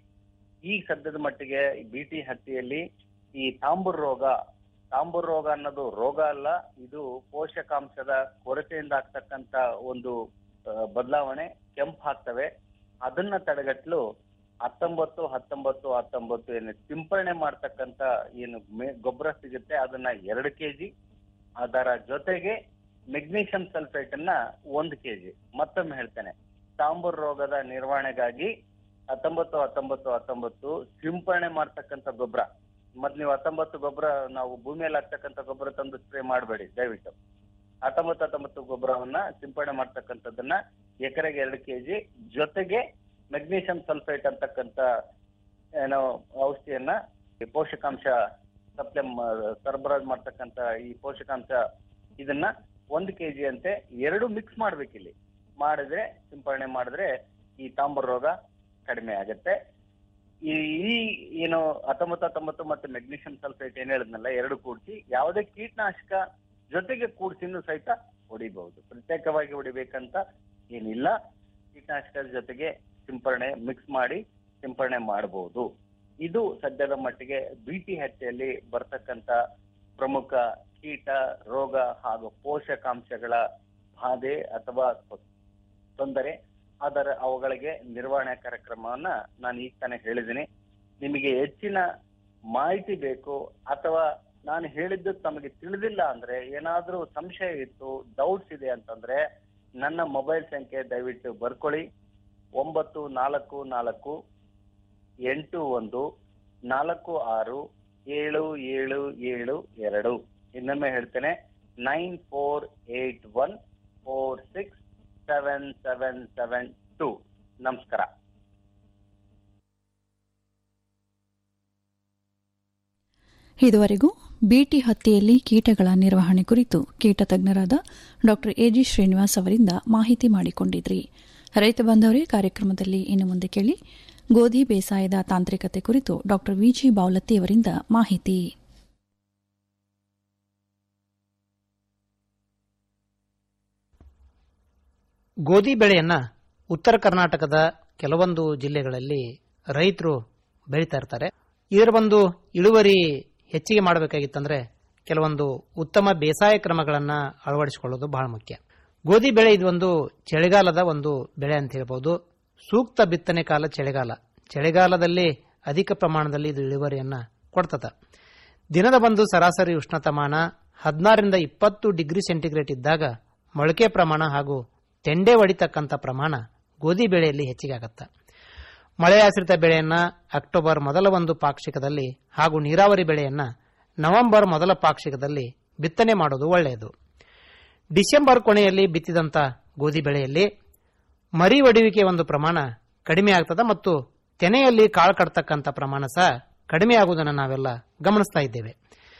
ಈ ಸದ್ಯದ ಮಟ್ಟಿಗೆ ಬಿ ಟಿ ಹತ್ತಿಯಲ್ಲಿ ಈ ತಾಂಬೂರ್ ರೋಗ ತಾಂಬೂರ್ ರೋಗ ಅನ್ನೋದು ರೋಗ ಅಲ್ಲ ಇದು ಪೋಷಕಾಂಶದ ಕೊರತೆಯಿಂದ ಆಗ್ತಕ್ಕಂತ ಒಂದು ಆ, ಬದಲಾವಣೆ ಕೆಂಪು ಹಾಕ್ತವೆ ಅದನ್ನ ತಡೆಗಟ್ಟಲು ಹತ್ತೊಂಬತ್ತು ಹತ್ತೊಂಬತ್ತು ಹತ್ತೊಂಬತ್ತು ಏನು ಸಿಂಪರಣೆ ಮಾಡ್ತಕ್ಕಂತ ಏನು ಮೇ- ಗೊಬ್ಬರ ಸಿಗುತ್ತೆ ಅದನ್ನ ಎರಡು ಕೆಜಿ ಅದರ ಜೊತೆಗೆ ಮೆಗ್ನೀಷಿಯಂ ಸಲ್ಫೇಟ್ ಅನ್ನ ಒಂದು ಕೆಜಿ ಮತ್ತೊಮ್ಮೆ ಹೇಳ್ತೇನೆ ತಾಂಬೂರ್ ರೋಗದ ನಿರ್ವಹಣೆಗಾಗಿ ಹತ್ತೊಂಬತ್ತು ಹತ್ತೊಂಬತ್ತು ಹತ್ತೊಂಬತ್ತು ಸಿಂಪರಣೆ ಮಾಡ್ತಕ್ಕಂತ ಗೊಬ್ಬರ ಮತ್ ನೀವು ಹತ್ತೊಂಬತ್ತು ಗೊಬ್ಬರ ನಾವು ಭೂಮಿಯಲ್ಲಿ ಹಾಕ್ತಕ್ಕಂತ ಗೊಬ್ಬರ ತಂದು ಸ್ಪ್ರೇ ಮಾಡಬೇಡಿ ದಯವಿಟ್ಟು ಹತ್ತೊಂಬತ್ತು ಹತ್ತೊಂಬತ್ತು ಗೊಬ್ಬರವನ್ನ ಸಿಂಪರಣೆ ಮಾಡ್ತಕ್ಕಂಥದ್ದನ್ನ ಎಕರೆಗೆ ಎರಡು ಕೆಜಿ ಜೊತೆಗೆ ಮೆಗ್ನೀಷಿಯಂ ಸಲ್ಫೇಟ್ ಅಂತಕ್ಕಂತ ಏನೋ ಔಷಧಿಯನ್ನ ಈ ಪೋಷಕಾಂಶ ಸಪ್ಲೈ ಸರಬರಾಜು ಮಾಡ್ತಕ್ಕಂತ ಈ ಪೋಷಕಾಂಶ ಇದನ್ನ ಒಂದು ಕೆಜಿ ಅಂತೆ ಎರಡು ಮಿಕ್ಸ್ ಮಾಡ್ಬೇಕಿಲ್ಲಿ ಮಾಡಿದ್ರೆ ಸಿಂಪರಣೆ ಮಾಡಿದ್ರೆ ಈ ತಾಂಬರ್ ರೋಗ ಕಡಿಮೆ ಆಗತ್ತೆ ಈ ಈ ಏನು ಹತ್ತೊಂಬತ್ತು ಹತ್ತೊಂಬತ್ತು ಮತ್ತೆ ಮೆಗ್ನೀಷಿಯಂ ಸಲ್ಫೇಟ್ ಏನ್ ಹೇಳಿದ್ನಲ್ಲ ಎರಡು ಕೂಡಿಸಿ ಯಾವುದೇ ಕೀಟನಾಶಕ ಜೊತೆಗೆ ಕೂಡಿಸಿನೂ ಸಹಿತ ಹೊಡಿಬಹುದು ಪ್ರತ್ಯೇಕವಾಗಿ ಹೊಡಿಬೇಕಂತ ಏನಿಲ್ಲ ಕೀಟನಾಶಕದ ಜೊತೆಗೆ ಸಿಂಪರಣೆ ಮಿಕ್ಸ್ ಮಾಡಿ ಸಿಂಪರಣೆ ಮಾಡಬಹುದು ಇದು ಸದ್ಯದ ಮಟ್ಟಿಗೆ ಬಿಟಿ ಹತ್ಯೆಯಲ್ಲಿ ಬರ್ತಕ್ಕಂತ ಪ್ರಮುಖ ಕೀಟ ರೋಗ ಹಾಗೂ ಪೋಷಕಾಂಶಗಳ ಬಾಧೆ ಅಥವಾ ತೊಂದರೆ ಅದರ ಅವುಗಳಿಗೆ ನಿರ್ವಹಣೆ ಕಾರ್ಯಕ್ರಮವನ್ನ ನಾನು ಈಗ ತಾನೇ ಹೇಳಿದ್ದೀನಿ ನಿಮಗೆ ಹೆಚ್ಚಿನ ಮಾಹಿತಿ ಬೇಕು ಅಥವಾ ನಾನು ಹೇಳಿದ್ದು ತಮಗೆ ತಿಳಿದಿಲ್ಲ ಅಂದ್ರೆ ಏನಾದ್ರೂ ಸಂಶಯ ಇತ್ತು ಡೌಟ್ಸ್ ಇದೆ ಅಂತಂದ್ರೆ ನನ್ನ ಮೊಬೈಲ್ ಸಂಖ್ಯೆ ದಯವಿಟ್ಟು ಬರ್ಕೊಳ್ಳಿ ಒಂಬತ್ತು ನಾಲ್ಕು ನಾಲ್ಕು ಎಂಟು ಒಂದು ನಾಲ್ಕು ಆರು ಏಳು ಏಳು ಏಳು ಎರಡು ಇನ್ನೊಮ್ಮೆ ಹೇಳ್ತೇನೆ nine four eight one four six seven seven seven two ನಮಸ್ಕಾರ ಇದುವರೆಗೂ ಬೀಟಿ ಹತ್ತಿಯಲ್ಲಿ ಕೀಟಗಳ ನಿರ್ವಹಣೆ ಕುರಿತು ಕೀಟ ತಜ್ಞರಾದ ಡಾ ಎಜಿ ಶ್ರೀನಿವಾಸ್ ಅವರಿಂದ ಮಾಹಿತಿ ಮಾಡಿಕೊಂಡಿದ್ರಿ ರೈತ ಬಾಂಧವರೇ ಕಾರ್ಯಕ್ರಮದಲ್ಲಿ ಇನ್ನು ಮುಂದೆ ಕೇಳಿ ಗೋಧಿ ಬೇಸಾಯದ ತಾಂತ್ರಿಕತೆ ಕುರಿತು ಡಾ ವಿಜಿ ಬಾವಲತ್ತಿ ಅವರಿಂದ ಮಾಹಿತಿ ಗೋಧಿ ಬೆಳೆಯನ್ನ ಉತ್ತರ ಕರ್ನಾಟಕದ ಕೆಲವೊಂದು ಜಿಲ್ಲೆಗಳಲ್ಲಿ ರೈತರು ಬೆಳೀತಾ ಇರ್ತಾರೆ ಇದರ ಒಂದು ಇಳುವರಿ ಹೆಚ್ಚಿಗೆ ಮಾಡಬೇಕಾಗಿತ್ತಂದ್ರೆ ಕೆಲವೊಂದು ಉತ್ತಮ ಬೇಸಾಯ ಕ್ರಮಗಳನ್ನ ಅಳವಡಿಸಿಕೊಳ್ಳೋದು ಬಹಳ ಮುಖ್ಯ ಗೋಧಿ ಬೆಳೆ ಇದು ಒಂದು ಚಳಿಗಾಲದ ಒಂದು ಬೆಳೆ ಅಂತ ಹೇಳ್ಬೋದು ಸೂಕ್ತ ಬಿತ್ತನೆ ಕಾಲ ಚಳಿಗಾಲ ಚಳಿಗಾಲದಲ್ಲಿ ಅಧಿಕ ಪ್ರಮಾಣದಲ್ಲಿ ಇದು ಇಳುವರಿಯನ್ನ ಕೊಡ್ತದ ದಿನದ ಒಂದು ಸರಾಸರಿ ಉಷ್ಣತಾಮಾನ ಹದಿನಾರರಿಂದ ಇಪ್ಪತ್ತು ಡಿಗ್ರಿ ಸೆಂಟಿಗ್ರೇಡ್ ಇದ್ದಾಗ ಮೊಳಕೆ ಪ್ರಮಾಣ ಹಾಗೂ ತೆಂಡೆ ಹೊಡಿತಕ್ಕಂಥ ಪ್ರಮಾಣ ಗೋಧಿ ಬೆಳೆಯಲ್ಲಿ ಹೆಚ್ಚಿಗೆ ಆಗತ್ತೆ ಮಳೆಯಾಶ್ರಿತ ಬೆಳೆಯನ್ನ ಅಕ್ಟೋಬರ್ ಮೊದಲ ಒಂದು ಪಾಕ್ಷಿಕದಲ್ಲಿ ಹಾಗೂ ನೀರಾವರಿ ಬೆಳೆಯನ್ನ ನವೆಂಬರ್ ಮೊದಲ ಪಾಕ್ಷಿಕದಲ್ಲಿ ಬಿತ್ತನೆ ಮಾಡೋದು ಒಳ್ಳೆಯದು ಡಿಸೆಂಬರ್ ಕೊನೆಯಲ್ಲಿ ಬಿತ್ತಿದಂತ ಗೋಧಿ ಬೆಳೆಯಲ್ಲಿ ಮರಿ ಒಡೆಯುವಿಕೆ ಒಂದು ಪ್ರಮಾಣ ಕಡಿಮೆ ಆಗ್ತದ ಮತ್ತು ತೆನೆಯಲ್ಲಿ ಕಾಳು ಕಟ್ತಕ್ಕಂಥ ಪ್ರಮಾಣ ಸಹ ಕಡಿಮೆ ಆಗುವುದನ್ನು ನಾವೆಲ್ಲ ಗಮನಿಸ್ತಾ ಇದ್ದೇವೆ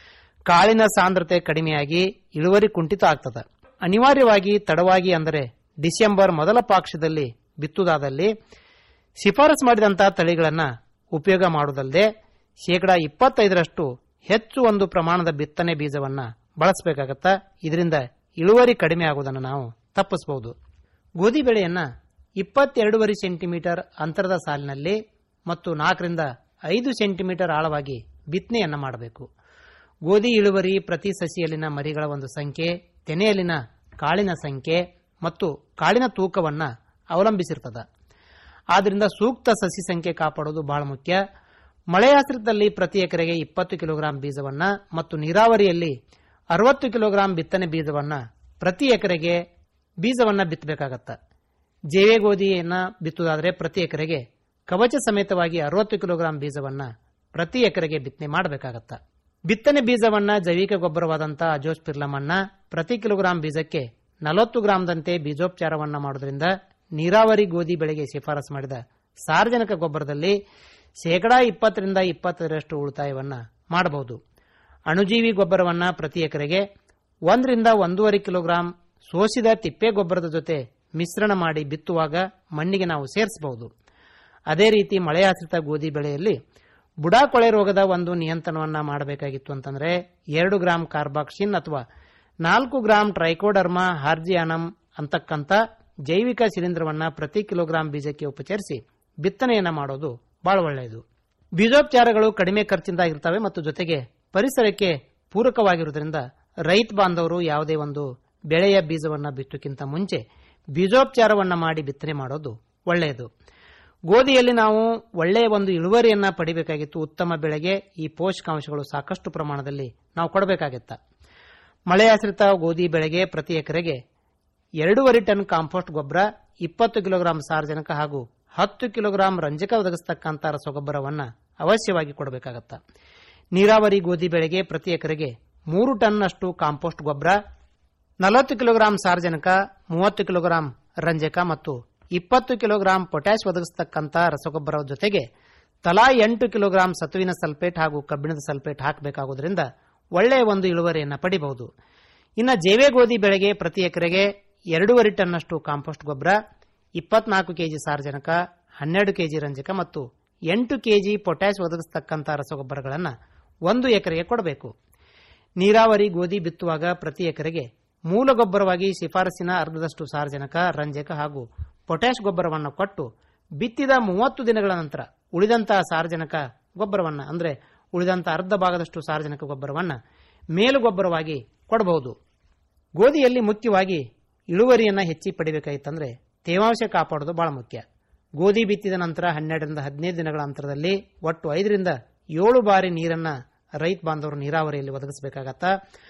ಕಾಳಿನ ಸಾಂದ್ರತೆ ಕಡಿಮೆಯಾಗಿ ಇಳುವರಿ ಕುಂಠಿತ ಆಗ್ತದ ಅನಿವಾರ್ಯವಾಗಿ ತಡವಾಗಿ ಅಂದರೆ ಡಿಸೆಂಬರ್ ಮೊದಲ ಪಾಕ್ಷದಲ್ಲಿ ಬಿತ್ತುವುದಾದಲ್ಲಿ ಶಿಫಾರಸು ಮಾಡಿದಂತಹ ತಳಿಗಳನ್ನ ಉಪಯೋಗ ಮಾಡುವುದಲ್ಲದೆ ಶೇಕಡಾ ಇಪ್ಪತ್ತೈದರಷ್ಟು ಹೆಚ್ಚು ಒಂದು ಪ್ರಮಾಣದ ಬಿತ್ತನೆ ಬೀಜವನ್ನ ಬಳಸಬೇಕಾಗತ್ತ ಇದರಿಂದ ಇಳುವರಿ ಕಡಿಮೆ ಆಗುವುದನ್ನು ನಾವು ತಪ್ಪಿಸಬಹುದು ಗೋಧಿ ಬೆಳೆಯನ್ನ ಇಪ್ಪತ್ತೆರಡೂವರೆ ಸೆಂಟಿಮೀಟರ್ ಅಂತರದ ಸಾಲಿನಲ್ಲಿ ಮತ್ತು ನಾಲ್ಕರಿಂದ ಐದು ಸೆಂಟಿಮೀಟರ್ ಆಳವಾಗಿ ಬಿತ್ತನೆಯನ್ನ ಮಾಡಬೇಕು ಗೋಧಿ ಇಳುವರಿ ಪ್ರತಿ ಸಸಿಯಲ್ಲಿನ ಮರಿಗಳ ಒಂದು ಸಂಖ್ಯೆ ತೆನೆಯಲ್ಲಿನ ಕಾಳಿನ ಸಂಖ್ಯೆ ಮತ್ತು ಕಾಳಿನ ತೂಕವನ್ನ ಅವಲಂಬಿಸಿರ್ತದ ಆದ್ದರಿಂದ ಸೂಕ್ತ ಸಸಿ ಸಂಖ್ಯೆ ಕಾಪಾಡೋದು ಬಹಳ ಮುಖ್ಯ ಮಳೆಯಾಶ್ರಿತದಲ್ಲಿ ಪ್ರತಿ ಎಕರೆಗೆ ಇಪ್ಪತ್ತು ಕಿಲೋಗ್ರಾಂ ಬೀಜವನ್ನ ಮತ್ತು ನೀರಾವರಿಯಲ್ಲಿ ಅರವತ್ತು ಕಿಲೋಗ್ರಾಂ ಬಿತ್ತನೆ ಬೀಜವನ್ನ ಪ್ರತಿ ಎಕರೆಗೆ ಬೀಜವನ್ನ ಬಿತ್ತಬೇಕಾಗತ್ತ ಜೇವೆ ಗೋಧಿಯನ್ನ ಬಿತ್ತುವುದಾದರೆ ಪ್ರತಿ ಎಕರೆಗೆ ಕವಚ ಸಮೇತವಾಗಿ ಅರವತ್ತು ಕಿಲೋಗ್ರಾಂ ಬೀಜವನ್ನ ಪ್ರತಿ ಎಕರೆಗೆ ಬಿತ್ತನೆ ಮಾಡಬೇಕಾಗತ್ತ ಬಿತ್ತನೆ ಬೀಜವನ್ನ ಜೈವಿಕ ಗೊಬ್ಬರವಾದಂತಹ ಅಜೋಸ್ಪಿರ್ಲಮನ್ನ ಪ್ರತಿ ಕಿಲೋಗ್ರಾಂ ಬೀಜಕ್ಕೆ ನಲವತ್ತು ಗ್ರಾಂದಂತೆ ಬೀಜೋಪಚಾರವನ್ನ ಮಾಡೋದ್ರಿಂದ ನೀರಾವರಿ ಗೋಧಿ ಬೆಳೆಗೆ ಶಿಫಾರಸು ಮಾಡಿದ ಸಾರ್ವಜನಿಕ ಗೊಬ್ಬರದಲ್ಲಿ ಶೇಕಡಾ ಇಪ್ಪತ್ತರಿಂದ ಇಪ್ಪತ್ತರಷ್ಟು ಉಳಿತಾಯವನ್ನ ಮಾಡಬಹುದು ಅಣುಜೀವಿ ಗೊಬ್ಬರವನ್ನ ಪ್ರತಿ ಎಕರೆಗೆ ಒಂದರಿಂದ ಒಂದೂವರೆ ಕಿಲೋಗ್ರಾಂ ಸೋಸಿದ ತಿಪ್ಪೆ ಗೊಬ್ಬರದ ಜೊತೆ ಮಿಶ್ರಣ ಮಾಡಿ ಬಿತ್ತುವಾಗ ಮಣ್ಣಿಗೆ ನಾವು ಸೇರಿಸಬಹುದು ಅದೇ ರೀತಿ ಮಳೆಯಾಶ್ರಿತ ಗೋಧಿ ಬೆಳೆಯಲ್ಲಿ ಬುಡಾಕೊಳೆ ರೋಗದ ಒಂದು ನಿಯಂತ್ರಣವನ್ನ ಮಾಡಬೇಕಾಗಿತ್ತು ಅಂತಂದ್ರೆ ಎರಡು ಗ್ರಾಂ ಕಾರ್ಬಾಕ್ಸಿನ್ ಅಥವಾ ನಾಲ್ಕು ಗ್ರಾಂ ಟ್ರೈಕೋಡರ್ಮಾ ಹಾರ್ಜಿಯಾನಮ್ ಅಂತಕ್ಕಂಥ ಜೈವಿಕ ಶಿಲೀಂಧ್ರವನ್ನ ಪ್ರತಿ ಕಿಲೋಗ್ರಾಂ ಬೀಜಕ್ಕೆ ಉಪಚರಿಸಿ ಬಿತ್ತನೆಯನ್ನ ಮಾಡೋದು ಬಹಳ ಒಳ್ಳೆಯದು ಬೀಜೋಪಚಾರಗಳು ಕಡಿಮೆ ಖರ್ಚಿಂದ ಇರ್ತವೆ ಮತ್ತು ಜೊತೆಗೆ ಪರಿಸರಕ್ಕೆ ಪೂರಕವಾಗಿರುವುದರಿಂದ ರೈತ ಬಾಂಧವರು ಯಾವುದೇ ಒಂದು ಬೆಳೆಯ ಬೀಜವನ್ನ ಬಿತ್ತುಕ್ಕಿಂತ ಮುಂಚೆ ಬೀಜೋಪಚಾರವನ್ನ ಮಾಡಿ ಬಿತ್ತನೆ ಮಾಡೋದು ಒಳ್ಳೆಯದು ಗೋಧಿಯಲ್ಲಿ ನಾವು ಒಳ್ಳೆಯ ಒಂದು ಇಳುವರಿಯನ್ನ ಪಡಿಬೇಕಾಗಿತ್ತು ಉತ್ತಮ ಬೆಳೆಗೆ ಈ ಪೋಷಕಾಂಶಗಳು ಸಾಕಷ್ಟು ಪ್ರಮಾಣದಲ್ಲಿ ನಾವು ಕೊಡಬೇಕಾಗಿತ್ತ ಮಳೆಯಾಶ್ರಿತ ಗೋಧಿ ಬೆಳೆಗೆ ಪ್ರತಿ ಎಕರೆಗೆ ಎರಡೂವರೆ ಟನ್ ಕಾಂಪೋಸ್ಟ್ ಗೊಬ್ಬರ ಇಪ್ಪತ್ತು ಕಿಲೋಗ್ರಾಂ ಸಾರಜನಕ ಹಾಗೂ ಹತ್ತು ಕಿಲೋಗ್ರಾಂ ರಂಜಕ ಒದಗಿಸತಕ್ಕಂಥ ರಸಗೊಬ್ಬರವನ್ನ ಅವಶ್ಯವಾಗಿ ಕೊಡಬೇಕಾಗತ್ತ ನೀರಾವರಿ ಗೋಧಿ ಬೆಳೆಗೆ ಪ್ರತಿ ಎಕರೆಗೆ ಮೂರು ಟನ್ ಅಷ್ಟು ಕಾಂಪೋಸ್ಟ್ ಗೊಬ್ಬರ ನಲವತ್ತು ಕಿಲೋಗ್ರಾಂ ಸಾರಜನಕ ಮೂವತ್ತು ಕಿಲೋಗ್ರಾಂ ರಂಜಕ ಮತ್ತು ಇಪ್ಪತ್ತು ಕಿಲೋಗ್ರಾಂ ಪೊಟ್ಯಾಶ್ ಒದಗಿಸತಕ್ಕಂಥ ರಸಗೊಬ್ಬರದ ಜೊತೆಗೆ ತಲಾ ಎಂಟು ಕಿಲೋಗ್ರಾಂ ಸತುವಿನ ಸಲ್ಫೇಟ್ ಹಾಗೂ ಕಬ್ಬಿಣದ ಸಲ್ಫೇಟ್ ಹಾಕಬೇಕಾಗುವುದರಿಂದ ಒಳ್ಳೆಯ ಒಂದು ಇಳುವರಿಯನ್ನು ಪಡಿಬಹುದು ಇನ್ನು ಜೇವೆ ಗೋಧಿ ಬೆಳೆಗೆ ಪ್ರತಿ ಎಕರೆಗೆ ಎರಡೂವರೆ ಟನ್ನಷ್ಟು ಕಾಂಪೋಸ್ಟ್ ಗೊಬ್ಬರ ಇಪ್ಪತ್ನಾಲ್ಕು ಕೆಜಿ ಸಾರಜನಕ ಹನ್ನೆರಡು ಕೆಜಿ ರಂಜಕ ಮತ್ತು ಎಂಟು ಕೆಜಿ ಪೊಟ್ಯಾಶ್ ಒದಗಿಸತಕ್ಕಂಥ ರಸಗೊಬ್ಬರಗಳನ್ನು ಒಂದು ಎಕರೆಗೆ ಕೊಡಬೇಕು ನೀರಾವರಿ ಗೋಧಿ ಬಿತ್ತುವಾಗ ಪ್ರತಿ ಎಕರೆಗೆ ಮೂಲ ಗೊಬ್ಬರವಾಗಿ ಶಿಫಾರಸಿನ ಅರ್ಧದಷ್ಟು ಸಾರಜನಕ ರಂಜಕ ಹಾಗೂ ಪೊಟ್ಯಾಶ್ ಗೊಬ್ಬರವನ್ನು ಕೊಟ್ಟು ಬಿತ್ತಿದ ಮೂವತ್ತು ದಿನಗಳ ನಂತರ ಉಳಿದಂತಹ ಸಾರಜನಕ ಗೊಬ್ಬರವನ್ನ ಅಂದ್ರೆ ಉಳಿದಂತ ಅರ್ಧ ಭಾಗದಷ್ಟು ಸಾರಜನಕ ಗೊಬ್ಬರವನ್ನ ಮೇಲು ಗೊಬ್ಬರವಾಗಿ ಕೊಡಬಹುದು ಗೋಧಿಯಲ್ಲಿ ಮುಖ್ಯವಾಗಿ ಇಳುವರಿಯನ್ನ ಹೆಚ್ಚಿ ಪಡಿಬೇಕಾಗಿತ್ತಂದ್ರೆ ತೇವಾಂಶ ಕಾಪಾಡೋದು ಬಹಳ ಮುಖ್ಯ ಗೋಧಿ ಬಿತ್ತಿದ ನಂತರ ಹನ್ನೆರಡರಿಂದ ಹದಿನೈದು ದಿನಗಳ ಅಂತರದಲ್ಲಿ ಒಟ್ಟು ಐದರಿಂದ ಏಳು ಬಾರಿ ನೀರನ್ನ ರೈತ ಬಾಂಧವರು ನೀರಾವರಿಯಲ್ಲಿ ಒದಗಿಸಬೇಕಾಗತ್ತ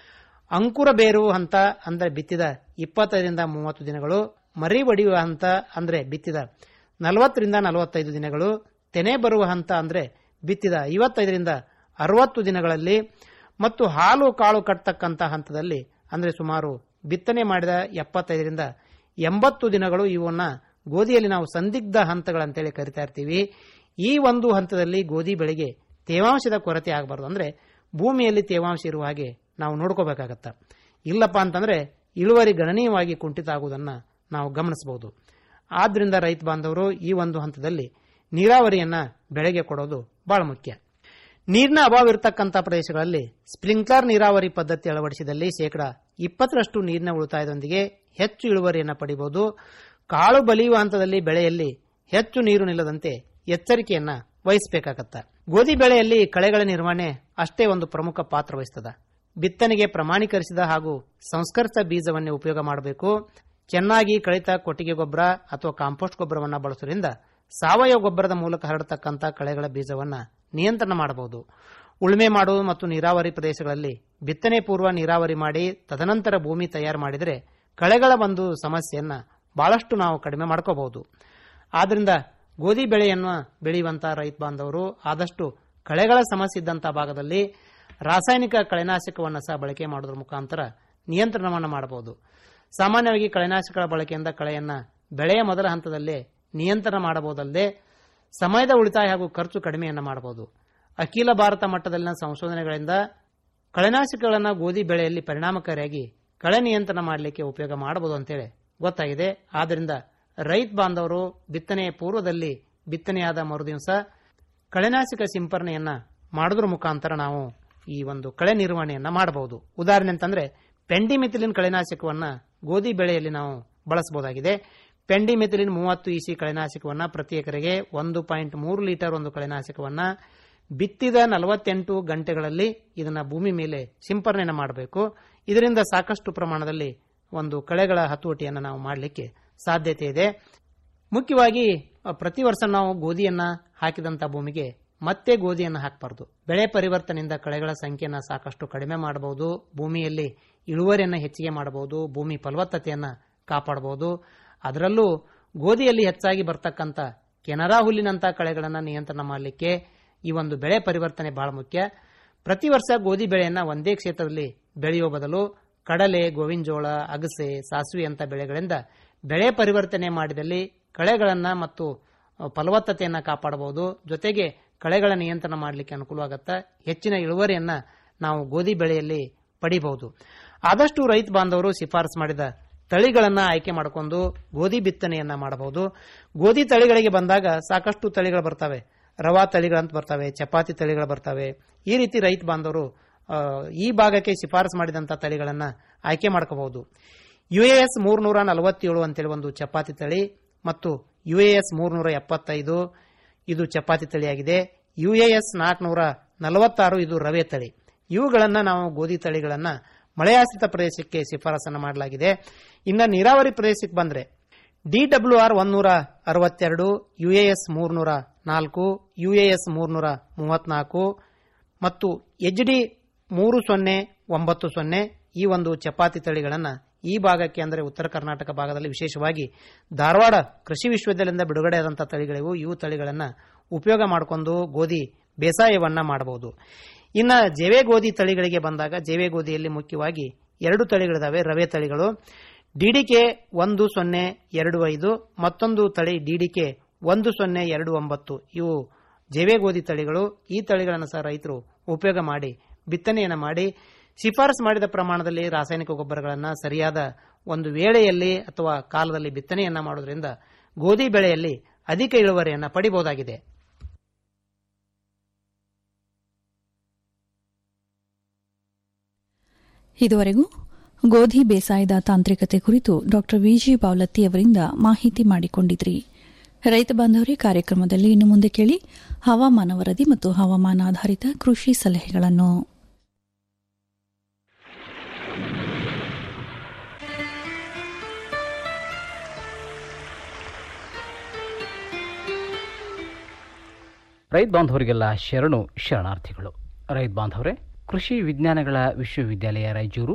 ಅಂಕುರ ಬೇರುವ ಹಂತ ಅಂದ್ರೆ ಬಿತ್ತಿದ ಇಪ್ಪತ್ತೈದರಿಂದ ಮೂವತ್ತು ದಿನಗಳು ಮರಿ ಒಡೆಯುವ ಹಂತ ಅಂದ್ರೆ ಬಿತ್ತಿದ ನಲವತ್ತರಿಂದ ನಲವತ್ತೈದು ದಿನಗಳು ತೆನೆ ಬರುವ ಹಂತ ಅಂದ್ರೆ ಬಿತ್ತಿದ ಐವತ್ತೈದರಿಂದ ಅರವತ್ತು ದಿನಗಳಲ್ಲಿ ಮತ್ತು ಹಾಲು ಕಾಳು ಕಟ್ಟತಕ್ಕಂಥ ಹಂತದಲ್ಲಿ ಅಂದ್ರೆ ಸುಮಾರು ಬಿತ್ತನೆ ಮಾಡಿದ ಎಪ್ಪತ್ತೈದರಿಂದ ಎಂಬತ್ತು ದಿನಗಳು ಇವನ್ನ ಗೋಧಿಯಲ್ಲಿ ನಾವು ಸಂದಿಗ್ಧ ಹಂತಗಳಂತೇಳಿ ಕರಿತಾ ಇರ್ತೀವಿ ಈ ಒಂದು ಹಂತದಲ್ಲಿ ಗೋಧಿ ಬೆಳೆಗೆ ತೇವಾಂಶದ ಕೊರತೆ ಆಗಬಾರ್ದು ಅಂದ್ರೆ ಭೂಮಿಯಲ್ಲಿ ತೇವಾಂಶ ಇರುವ ಹಾಗೆ ನಾವು ನೋಡ್ಕೋಬೇಕಾಗತ್ತ ಇಲ್ಲಪ್ಪ ಅಂತಂದ್ರೆ ಇಳುವರಿ ಗಣನೀಯವಾಗಿ ಕುಂಠಿತ ಆಗುವುದನ್ನ ನಾವು ಗಮನಿಸಬಹುದು ಆದ್ರಿಂದ ರೈತ ಬಾಂಧವರು ಈ ಒಂದು ಹಂತದಲ್ಲಿ ನೀರಾವರಿಯನ್ನ ಬೆಳೆಗೆ ಕೊಡೋದು ಬಹಳ ಮುಖ್ಯ ನೀರಿನ ಅಭಾವ ಇರತಕ್ಕಂಥ ಪ್ರದೇಶಗಳಲ್ಲಿ ಸ್ಪ್ರಿಂಕ್ಲರ್ ನೀರಾವರಿ ಪದ್ಧತಿ ಅಳವಡಿಸಿದಲ್ಲಿ ಶೇಕಡ ಇಪ್ಪತ್ತರಷ್ಟು ನೀರಿನ ಉಳಿತಾಯದೊಂದಿಗೆ ಹೆಚ್ಚು ಇಳುವರಿಯನ್ನು ಪಡೆಯಬಹುದು ಕಾಳು ಬಲಿಯುವ ಹಂತದಲ್ಲಿ ಬೆಳೆಯಲ್ಲಿ ಹೆಚ್ಚು ನೀರು ನಿಲ್ಲದಂತೆ ಎಚ್ಚರಿಕೆಯನ್ನ ವಹಿಸಬೇಕಾಗತ್ತ ಗೋಧಿ ಬೆಳೆಯಲ್ಲಿ ಕಳೆಗಳ ನಿರ್ವಹಣೆ ಅಷ್ಟೇ ಒಂದು ಪ್ರಮುಖ ಪಾತ್ರ ವಹಿಸ್ತದ ಬಿತ್ತನೆಗೆ ಪ್ರಮಾಣೀಕರಿಸಿದ ಹಾಗೂ ಸಂಸ್ಕರಿಸಿದ ಬೀಜವನ್ನೇ ಉಪಯೋಗ ಮಾಡಬೇಕು ಚೆನ್ನಾಗಿ ಕಳಿತ ಕೊಟ್ಟಿಗೆ ಗೊಬ್ಬರ ಅಥವಾ ಕಾಂಪೋಸ್ಟ್ ಗೊಬ್ಬರವನ್ನ ಬಳಸೋದ್ರಿಂದ ಸಾವಯವ ಗೊಬ್ಬರದ ಮೂಲಕ ಹರಡತಕ್ಕಂಥ ಕಳೆಗಳ ಬೀಜವನ್ನ ನಿಯಂತ್ರಣ ಮಾಡಬಹುದು ಉಳುಮೆ ಮಾಡುವುದು ಮತ್ತು ನೀರಾವರಿ ಪ್ರದೇಶಗಳಲ್ಲಿ ಬಿತ್ತನೆ ಪೂರ್ವ ನೀರಾವರಿ ಮಾಡಿ ತದನಂತರ ಭೂಮಿ ತಯಾರು ಮಾಡಿದರೆ ಕಳೆಗಳ ಒಂದು ಸಮಸ್ಯೆಯನ್ನ ಬಹಳಷ್ಟು ನಾವು ಕಡಿಮೆ ಮಾಡ್ಕೋಬಹುದು ಆದ್ರಿಂದ ಗೋಧಿ ಬೆಳೆಯನ್ನು ಬೆಳೆಯುವಂತಹ ರೈತ ಬಾಂಧವರು ಆದಷ್ಟು ಕಳೆಗಳ ಸಮಸ್ಯೆ ಇದ್ದಂತಹ ಭಾಗದಲ್ಲಿ ರಾಸಾಯನಿಕ ಕಳೆನಾಶಕವನ್ನು ಸಹ ಬಳಕೆ ಮಾಡೋದ್ರ ಮುಖಾಂತರ ನಿಯಂತ್ರಣವನ್ನು ಮಾಡಬಹುದು ಸಾಮಾನ್ಯವಾಗಿ ಕಳೆನಾಶಕಗಳ ಬಳಕೆಯಿಂದ ಕಳೆಯನ್ನ ಬೆಳೆಯ ಮೊದಲ ಹಂತದಲ್ಲೇ ನಿಯಂತ್ರಣ ಮಾಡಬಹುದಲ್ಲದೆ ಸಮಯದ ಉಳಿತಾಯ ಹಾಗೂ ಖರ್ಚು ಕಡಿಮೆಯನ್ನ ಮಾಡಬಹುದು ಅಖಿಲ ಭಾರತ ಮಟ್ಟದಲ್ಲಿನ ಸಂಶೋಧನೆಗಳಿಂದ ಕಳೆನಾಶಕಗಳನ್ನು ಗೋಧಿ ಬೆಳೆಯಲ್ಲಿ ಪರಿಣಾಮಕಾರಿಯಾಗಿ ಕಳೆ ನಿಯಂತ್ರಣ ಮಾಡಲಿಕ್ಕೆ ಉಪಯೋಗ ಮಾಡಬಹುದು ಅಂತೇಳಿ ಗೊತ್ತಾಗಿದೆ ಆದ್ದರಿಂದ ರೈತ ಬಾಂಧವರು ಬಿತ್ತನೆಯ ಪೂರ್ವದಲ್ಲಿ ಬಿತ್ತನೆಯಾದ ಮರುದಿವಸ ಕಳೆನಾಶಕ ಸಿಂಪರಣೆಯನ್ನ ಮಾಡೋದ್ರ ಮುಖಾಂತರ ನಾವು ಈ ಒಂದು ಕಳೆ ನಿರ್ವಹಣೆಯನ್ನ ಮಾಡಬಹುದು ಉದಾಹರಣೆ ಅಂತಂದ್ರೆ ಪೆಂಡಿಮಿಥಿಲಿನ್ ಕಳೆನಾಶಕವನ್ನ ಗೋಧಿ ಬೆಳೆಯಲ್ಲಿ ನಾವು ಬಳಸಬಹುದಾಗಿದೆ ಪೆಂಡಿಮಿಥಿಲಿನ್ ಮೂವತ್ತು ಇಸಿ ಕಳೆನಾಶಕವನ್ನ ಪ್ರತಿ ಎಕರೆಗೆ ಒಂದು ಪಾಯಿಂಟ್ ಮೂರು ಲೀಟರ್ ಒಂದು ಕಳೆನಾಶಕವನ್ನ ಬಿತ್ತಿದ ನಲವತ್ತೆಂಟು ಗಂಟೆಗಳಲ್ಲಿ ಇದನ್ನ ಭೂಮಿ ಮೇಲೆ ಸಿಂಪರಣೆಯನ್ನು ಮಾಡಬೇಕು ಇದರಿಂದ ಸಾಕಷ್ಟು ಪ್ರಮಾಣದಲ್ಲಿ ಒಂದು ಕಳೆಗಳ ಹತೋಟಿಯನ್ನು ನಾವು ಮಾಡಲಿಕ್ಕೆ ಸಾಧ್ಯತೆ ಇದೆ ಮುಖ್ಯವಾಗಿ ಅ, ಪ್ರತಿ ವರ್ಷ ನಾವು ಗೋಧಿಯನ್ನ ಹಾಕಿದಂತ ಭೂಮಿಗೆ ಮತ್ತೆ ಗೋಧಿಯನ್ನು ಹಾಕಬಾರದು ಬೆಳೆ ಪರಿವರ್ತನೆಯಿಂದ ಕಳೆಗಳ ಸಂಖ್ಯೆಯನ್ನ ಸಾಕಷ್ಟು ಕಡಿಮೆ ಮಾಡಬಹುದು ಭೂಮಿಯಲ್ಲಿ ಇಳುವರಿಯನ್ನು ಹೆಚ್ಚಿಗೆ ಮಾಡಬಹುದು ಭೂಮಿ ಫಲವತ್ತತೆಯನ್ನ ಕಾಪಾಡಬಹುದು ಅದರಲ್ಲೂ ಗೋಧಿಯಲ್ಲಿ ಹೆಚ್ಚಾಗಿ ಬರ್ತಕ್ಕಂಥ ಕೆನರಾ ಹುಲ್ಲಿನಂತ ಕಳೆಗಳನ್ನು ನಿಯಂತ್ರಣ ಮಾಡಲಿಕ್ಕೆ ಈ ಒಂದು ಬೆಳೆ ಪರಿವರ್ತನೆ ಬಹಳ ಮುಖ್ಯ ಪ್ರತಿ ವರ್ಷ ಗೋಧಿ ಬೆಳೆಯನ್ನ ಒಂದೇ ಕ್ಷೇತ್ರದಲ್ಲಿ ಬೆಳೆಯುವ ಬದಲು ಕಡಲೆ ಗೋವಿನ ಅಗಸೆ ಸಾಸಿವೆ ಅಂತ ಬೆಳೆಗಳಿಂದ ಬೆಳೆ ಪರಿವರ್ತನೆ ಮಾಡಿದಲ್ಲಿ ಕಳೆಗಳನ್ನ ಮತ್ತು ಅ, ಫಲವತ್ತತೆಯನ್ನ ಕಾಪಾಡಬಹುದು ಜೊತೆಗೆ ಕಳೆಗಳ ನಿಯಂತ್ರಣ ಮಾಡಲಿಕ್ಕೆ ಅನುಕೂಲವಾಗತ್ತ ಹೆಚ್ಚಿನ ಇಳುವರಿಯನ್ನ ನಾವು ಗೋಧಿ ಬೆಳೆಯಲ್ಲಿ ಪಡಿಬಹುದು ಆದಷ್ಟು ರೈತ ಬಾಂಧವರು ಶಿಫಾರಸು ಮಾಡಿದ ತಳಿಗಳನ್ನ ಆಯ್ಕೆ ಮಾಡಿಕೊಂಡು ಗೋಧಿ ಬಿತ್ತನೆಯನ್ನ ಮಾಡಬಹುದು ಗೋಧಿ ತಳಿಗಳಿಗೆ ಬಂದಾಗ ಸಾಕಷ್ಟು ತಳಿಗಳು ಬರ್ತವೆ ರವಾ ತಳಿಗಳಂತ ಬರ್ತವೆ ಚಪಾತಿ ತಳಿಗಳು ಬರ್ತವೆ ಈ ರೀತಿ ರೈತ ಬಾಂಧವರು ಆ, ಈ ಭಾಗಕ್ಕೆ ಶಿಫಾರಸು ಮಾಡಿದಂತ ತಳಿಗಳನ್ನ ಆಯ್ಕೆ ಮಾಡ್ಕೋಬಹುದು ಯುಎಎಸ್ ಮೂರ್ನೂರ ನಲವತ್ತೇಳು ಅಂತೇಳಿ ಒಂದು ಚಪಾತಿ ತಳಿ ಮತ್ತು ಯುಎಎಸ್ ಮೂರ್ನೂರ ಎಪ್ಪತ್ತೈದು ಇದು ಚಪಾತಿ ತಳಿಯಾಗಿದೆ ಯುಎಎಸ್ ನಾಲ್ಕುನೂರ ನಲವತ್ತಾರು ಇದು ರವೆ ತಳಿ ಇವುಗಳನ್ನ ನಾವು ಗೋಧಿ ತಳಿಗಳನ್ನ ಮಳೆಯಾಶ್ರಿತ ಪ್ರದೇಶಕ್ಕೆ ಶಿಫಾರಸನ್ನು ಮಾಡಲಾಗಿದೆ ಇನ್ನು ನೀರಾವರಿ ಪ್ರದೇಶಕ್ಕೆ ಬಂದ್ರೆ ಡಿಡಬ್ಲ್ಯೂ ಆರ್ ಒಂದೂರ ಅರವತ್ತೆರಡು ಯುಎಎಸ್ ಮೂರ್ನೂರ ನಾಲ್ಕು ಯುಎಎಸ್ ಮೂರ್ನೂರ ಮೂವತ್ನಾಲ್ಕು ಮತ್ತು ಎಚ್ ಡಿ ಮೂರು ಸೊನ್ನೆ ಒಂಬತ್ತು ಸೊನ್ನೆ ಈ ಒಂದು ಚಪಾತಿ ತಳಿಗಳನ್ನ ಈ ಭಾಗಕ್ಕೆ ಅಂದರೆ ಉತ್ತರ ಕರ್ನಾಟಕ ಭಾಗದಲ್ಲಿ ವಿಶೇಷವಾಗಿ ಧಾರವಾಡ ಕೃಷಿ ವಿಶ್ವವಿದ್ಯಾಲಯದಿಂದ ಬಿಡುಗಡೆಯಾದಂತಹ ತಳಿಗಳಿವು ಇವು ತಳಿಗಳನ್ನ ಉಪಯೋಗ ಮಾಡಿಕೊಂಡು ಗೋಧಿ ಬೇಸಾಯವನ್ನ ಮಾಡಬಹುದು ಇನ್ನ ಜೇವೆ ಗೋಧಿ ತಳಿಗಳಿಗೆ ಬಂದಾಗ ಜೇವೆ ಗೋಧಿಯಲ್ಲಿ ಮುಖ್ಯವಾಗಿ ಎರಡು ತಳಿಗಳಿದಾವೆ ರವೆ ತಳಿಗಳು ಡಿಡಿಕೆ ಒಂದು ಸೊನ್ನೆ ಎರಡು ಐದು ಮತ್ತೊಂದು ತಳಿ ಡಿಡಿಕೆ ಒಂದು ಸೊನ್ನೆ ಎರಡು ಒಂಬತ್ತು ಇವು ಜೇವೆ ಗೋಧಿ ತಳಿಗಳು ಈ ತಳಿಗಳನ್ನು ಸಹ ರೈತರು ಉಪಯೋಗ ಮಾಡಿ ಬಿತ್ತನೆಯನ್ನು ಮಾಡಿ ಶಿಫಾರಸು ಮಾಡಿದ ಪ್ರಮಾಣದಲ್ಲಿ ರಾಸಾಯನಿಕ ಗೊಬ್ಬರಗಳನ್ನು ಸರಿಯಾದ ಒಂದು ವೇಳೆಯಲ್ಲಿ ಅಥವಾ ಕಾಲದಲ್ಲಿ ಬಿತ್ತನೆಯನ್ನ ಮಾಡೋದ್ರಿಂದ ಗೋಧಿ ಬೆಳೆಯಲ್ಲಿ ಅಧಿಕ ಇಳುವರಿಯನ್ನು ಪಡಿಬಹುದಾಗಿದೆ ಇದುವರೆಗೂ ಗೋಧಿ ಬೇಸಾಯದ ತಾಂತ್ರಿಕತೆ ಕುರಿತು ಡಾ ವಿಜಿ ಬಾವಲತ್ತಿ ಅವರಿಂದ ಮಾಹಿತಿ ಮಾಡಿಕೊಂಡಿದ್ರಿ ರೈತ ಬಾಂಧವರೇ ಕಾರ್ಯಕ್ರಮದಲ್ಲಿ ಇನ್ನು ಮುಂದೆ ಕೇಳಿ ಹವಾಮಾನ ವರದಿ ಮತ್ತು ಹವಾಮಾನ ಆಧಾರಿತ ಕೃಷಿ ಸಲಹೆಗಳನ್ನು ರೈತ ಬಾಂಧವರಿಗೆಲ್ಲ ಶರಣು ಶರಣಾರ್ಥಿಗಳು ರೈತ ಬಾಂಧವರೇ ಕೃಷಿ ವಿಜ್ಞಾನಗಳ ವಿಶ್ವವಿದ್ಯಾಲಯ ರಾಯಚೂರು